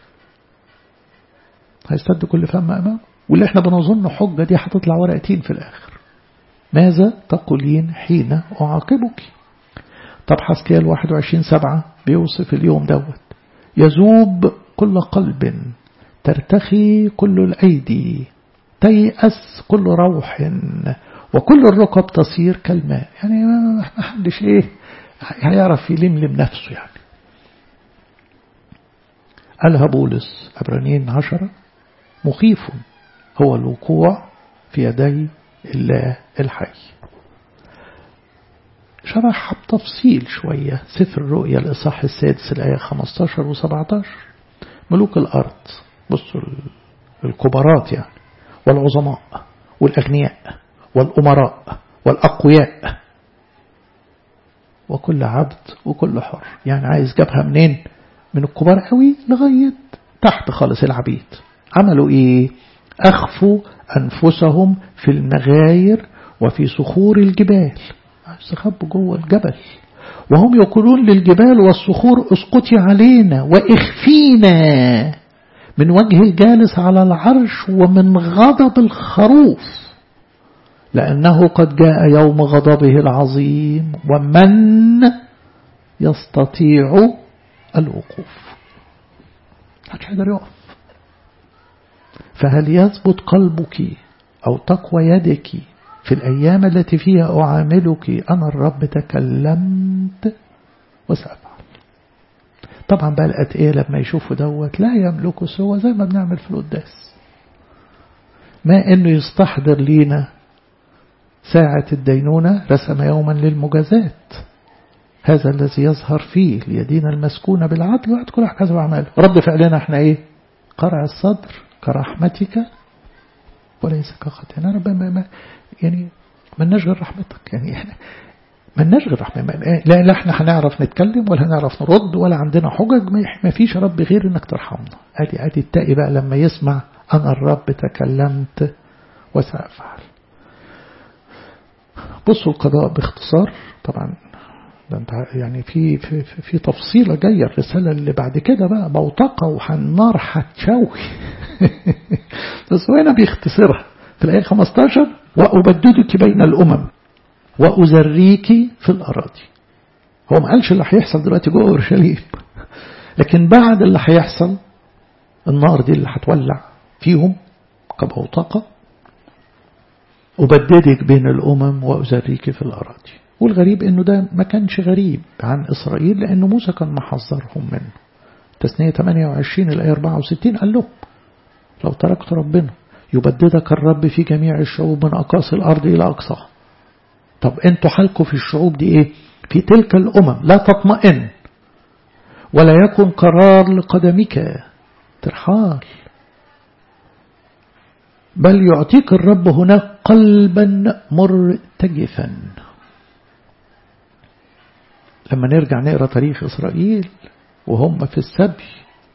هيستد كل فم امامه واللي احنا بنظن حجة دي هتطلع ورقتين في الاخر ماذا تقولين حين اعاقبك طب حسكيال 21 سبعة بيوصف اليوم دوت يذوب كل قلب ترتخي كل الأيدي تيأس كل روح وكل الركب تصير كالماء يعني ما حدش ايه هيعرف يلملم نفسه يعني قالها بولس عبرانيين عشرة مخيف هو الوقوع في يدي الله الحي شرحها بتفصيل شوية سفر الرؤيا الإصحاح السادس الآية 15 و 17 ملوك الأرض بصوا الكبارات يعني والعظماء والأغنياء والأمراء والأقوياء وكل عبد وكل حر يعني عايز جابها منين من الكبار قوي لغاية تحت خالص العبيد عملوا ايه أخفوا أنفسهم في المغاير وفي صخور الجبال استخبوا جوه الجبل وهم يقولون للجبال والصخور اسقطي علينا واخفينا من وجه الجالس على العرش ومن غضب الخروف لأنه قد جاء يوم غضبه العظيم ومن يستطيع الوقوف محدش يقدر يقف فهل يثبت قلبك أو تقوى يدك في الأيام التي فيها أعاملك أنا الرب تكلمت وسأفعل طبعا بقى الأتقية لما يشوفوا دوت لا يملكوا سوى زي ما بنعمل في القداس ما أنه يستحضر لينا ساعة الدينونة رسم يوما للمجازات هذا الذي يظهر فيه اليدين المسكونة بالعدل وعد كل حسب أعماله رد فعلنا احنا ايه قرع الصدر كرحمتك وليس كخطئنا رب ما يعني من نشغل رحمتك يعني احنا من نشغل رحمة لا, لا احنا هنعرف نتكلم ولا هنعرف نرد ولا عندنا حجج ما فيش رب غير انك ترحمنا ادي ادي التقي بقى لما يسمع انا الرب تكلمت وسأفعل بصوا القضاء باختصار طبعا ده انت يعني في في في تفصيله جايه الرساله اللي بعد كده بقى بوتقه وحنار هتشوي بس هو هنا بيختصرها في الايه 15 وابددك بين الامم وازريك في الاراضي هو ما قالش اللي هيحصل دلوقتي جوه اورشليم لكن بعد اللي هيحصل النار دي اللي هتولع فيهم كبوتقه أبددك بين الأمم وأزريك في الأراضي والغريب أنه ده ما كانش غريب عن إسرائيل لأنه موسى كان محذرهم منه تسنية 28 الآية 64 قال له لو تركت ربنا يبددك الرب في جميع الشعوب من أقاصي الأرض إلى أقصاها طب أنتوا حالكم في الشعوب دي إيه في تلك الأمم لا تطمئن ولا يكن قرار لقدمك ترحال بل يعطيك الرب هناك قلبا مرتجفا لما نرجع نقرا تاريخ إسرائيل وهم في السبي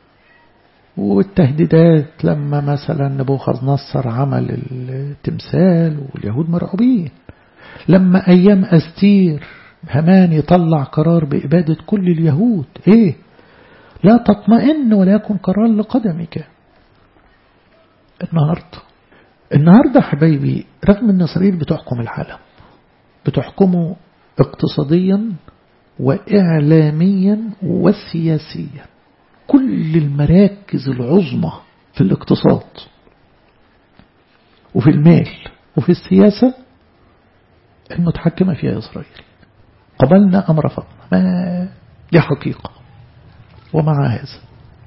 والتهديدات لما مثلا نبوخذ نصر عمل التمثال واليهود مرعوبين لما أيام أستير همان يطلع قرار بإبادة كل اليهود إيه لا تطمئن ولا يكن قرار لقدمك النهارده النهاردة حبايبي رغم ان إسرائيل بتحكم العالم بتحكمه اقتصاديا وإعلاميا وسياسيا كل المراكز العظمى في الاقتصاد وفي المال وفي السياسة المتحكمة فيها إسرائيل قبلنا أم رفضنا ما دي حقيقة ومع هذا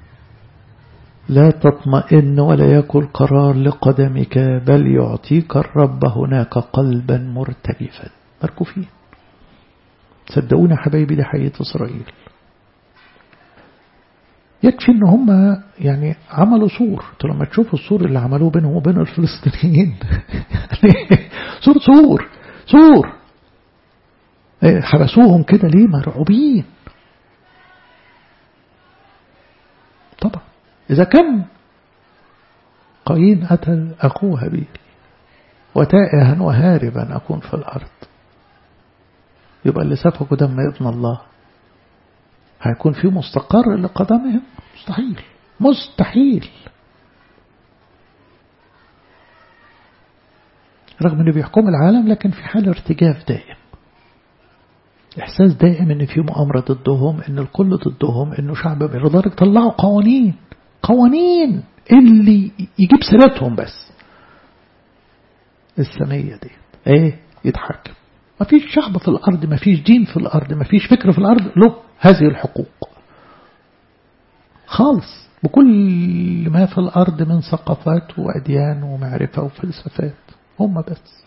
لا تطمئن ولا يكن قرار لقدمك بل يعطيك الرب هناك قلبا مرتجفا مركوفين صدقوني حبايبي دي حقيقة إسرائيل يكفي ان هم يعني عملوا سور انتوا لما تشوفوا السور اللي عملوه بينهم وبين الفلسطينيين سور سور سور حبسوهم كده ليه مرعوبين طبعا إذا كان قايين قتل أخوه هابيل وتائها وهاربا أكون في الأرض يبقى اللي سفكوا دم ابن الله هيكون في مستقر لقدمهم مستحيل مستحيل رغم انه بيحكم العالم لكن في حال ارتجاف دائم احساس دائم ان في مؤامرة ضدهم ان الكل ضدهم انه شعب لدرجة طلعوا قوانين قوانين اللي يجيب سيرتهم بس السمية دي ايه يتحكم ما فيش شعب في الأرض ما فيش دين في الأرض ما فيش فكر في الأرض له هذه الحقوق خالص بكل ما في الأرض من ثقافات وأديان ومعرفة وفلسفات هم بس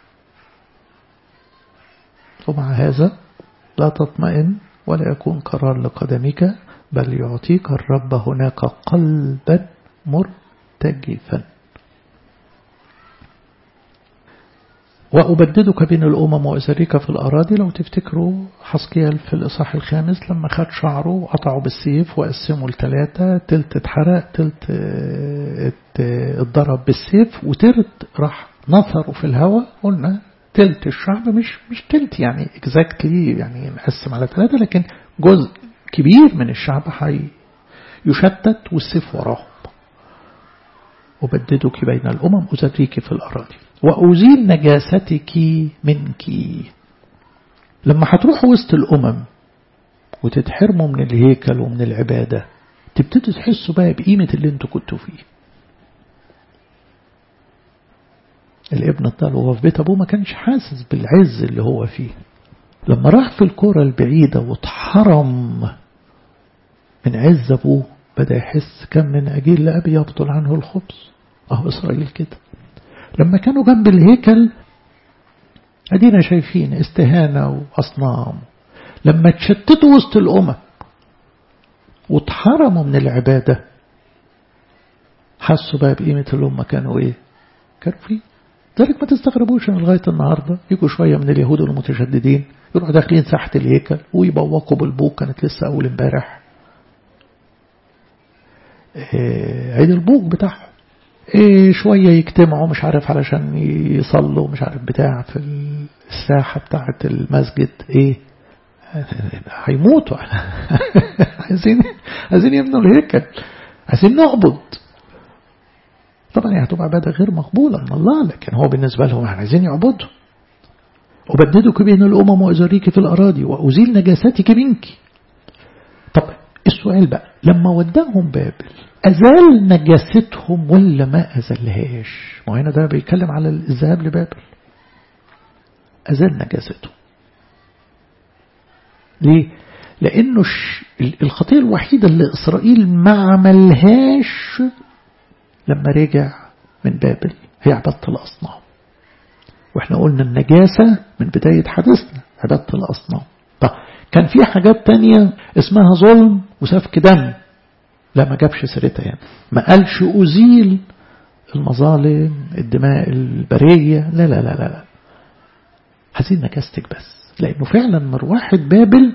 ومع هذا لا تطمئن ولا يكون قرار لقدمك بل يعطيك الرب هناك قلبا مرتجفا وأبددك بين الأمم وأسرك في الأراضي لو تفتكروا حسكيال في الإصحاح الخامس لما خد شعره وقطعه بالسيف وقسمه لثلاثة تلت اتحرق تلت اتضرب بالسيف وتلت راح نثره في الهواء قلنا تلت الشعب مش مش تلت يعني اكزاكتلي يعني مقسم على ثلاثة لكن جزء كبير من الشعب حي يشتت والسيف وراهم أبددك بين الأمم أزكيك في الأراضي وأزيل نجاستك منك لما هتروح وسط الأمم وتتحرموا من الهيكل ومن العبادة تبتدوا تحسوا بقى بقيمة اللي انتوا كنتوا فيه الابن الضال وهو في بيت أبوه ما كانش حاسس بالعز اللي هو فيه لما راح في الكرة البعيدة واتحرم من عز أبوه بدأ يحس كم من أجيل لأبي يبطل عنه الخبز أهو إسرائيل كده لما كانوا جنب الهيكل أدينا شايفين استهانة وأصنام لما تشتتوا وسط الأمم واتحرموا من العبادة حسوا بقى بقيمة الأمة كانوا إيه كانوا فيه ذلك ما تستغربوش ان لغاية النهاردة يجوا شوية من اليهود المتشددين يروحوا داخلين ساحة الهيكل ويبوقوا بالبوق كانت لسه أول امبارح عيد البوق بتاعهم إيه شوية يجتمعوا مش عارف علشان يصلوا مش عارف بتاع في الساحة بتاعة المسجد ايه هيموتوا عايزين عايزين يبنوا الهيكل عايزين نعبد طبعا هي هتبقى عبادة غير مقبولة من الله لكن هو بالنسبة لهم عايزين يعبدوا أبددك بين الأمم وأزريك في الأراضي وأزيل نجاساتك منك طب السؤال بقى لما وداهم بابل أزال نجاستهم ولا ما أزلهاش ما هنا ده بيتكلم على الذهاب لبابل أزال نجاستهم ليه لأنه الخطية الوحيدة اللي إسرائيل ما عملهاش لما رجع من بابل هي عبادة الأصنام واحنا قلنا النجاسة من بداية حديثنا عبادة الأصنام طب كان في حاجات تانية اسمها ظلم وسفك دم لا ما جابش سيرتها يعني ما قالش أزيل المظالم الدماء البرية لا لا لا لا, لا. هزيل نجاستك بس لأنه فعلا مروحة بابل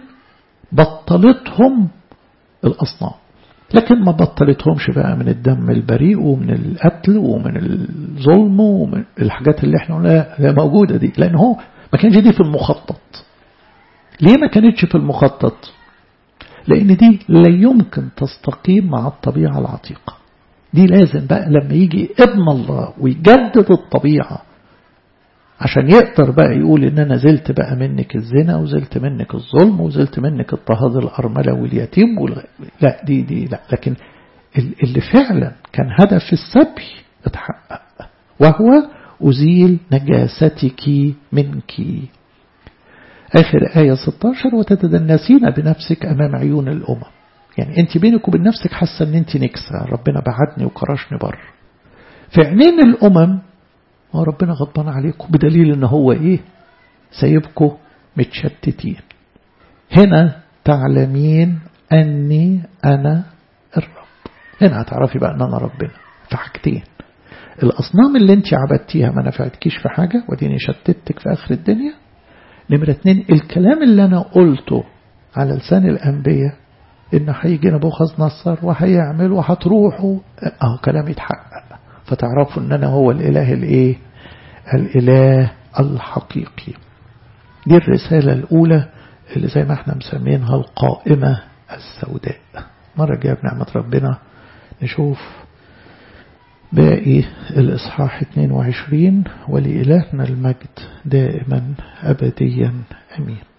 بطلتهم الأصنام لكن ما بطلتهمش بقى من الدم البريء ومن القتل ومن الظلم ومن الحاجات اللي احنا قلناها موجودة دي لأن هو ما كانش دي في المخطط ليه ما كانتش في المخطط لأن دي لا يمكن تستقيم مع الطبيعة العتيقة دي لازم بقى لما يجي ابن الله ويجدد الطبيعة عشان يقدر بقى يقول ان انا زلت بقى منك الزنا وزلت منك الظلم وزلت منك اضطهاد الارملة واليتيم والغ... لا دي دي لا لكن اللي فعلا كان هدف السبي اتحقق وهو أزيل نجاستك منك آخر آية 16 وتتدنسين بنفسك أمام عيون الأمم يعني أنت بينك وبين نفسك حاسة أن أنت نكسة ربنا بعدني وكرشني بره في عينين الأمم ما ربنا غضبان عليكم بدليل ان هو ايه سايبكم متشتتين هنا تعلمين اني انا الرب هنا هتعرفي بقى ان انا ربنا في حاجتين الاصنام اللي انت عبدتيها ما نفعتكيش في حاجة وديني شتتك في اخر الدنيا نمرة اتنين الكلام اللي انا قلته على لسان الانبياء ان هيجي نبوخذ نصر وهيعمل وهتروحوا اهو كلام يتحقق فتعرفوا ان انا هو الاله الايه الاله الحقيقي دي الرسالة الاولى اللي زي ما احنا مسمينها القائمة السوداء مرة جاية بنعمة ربنا نشوف باقي الإصحاح 22 ولإلهنا المجد دائما أبديا أمين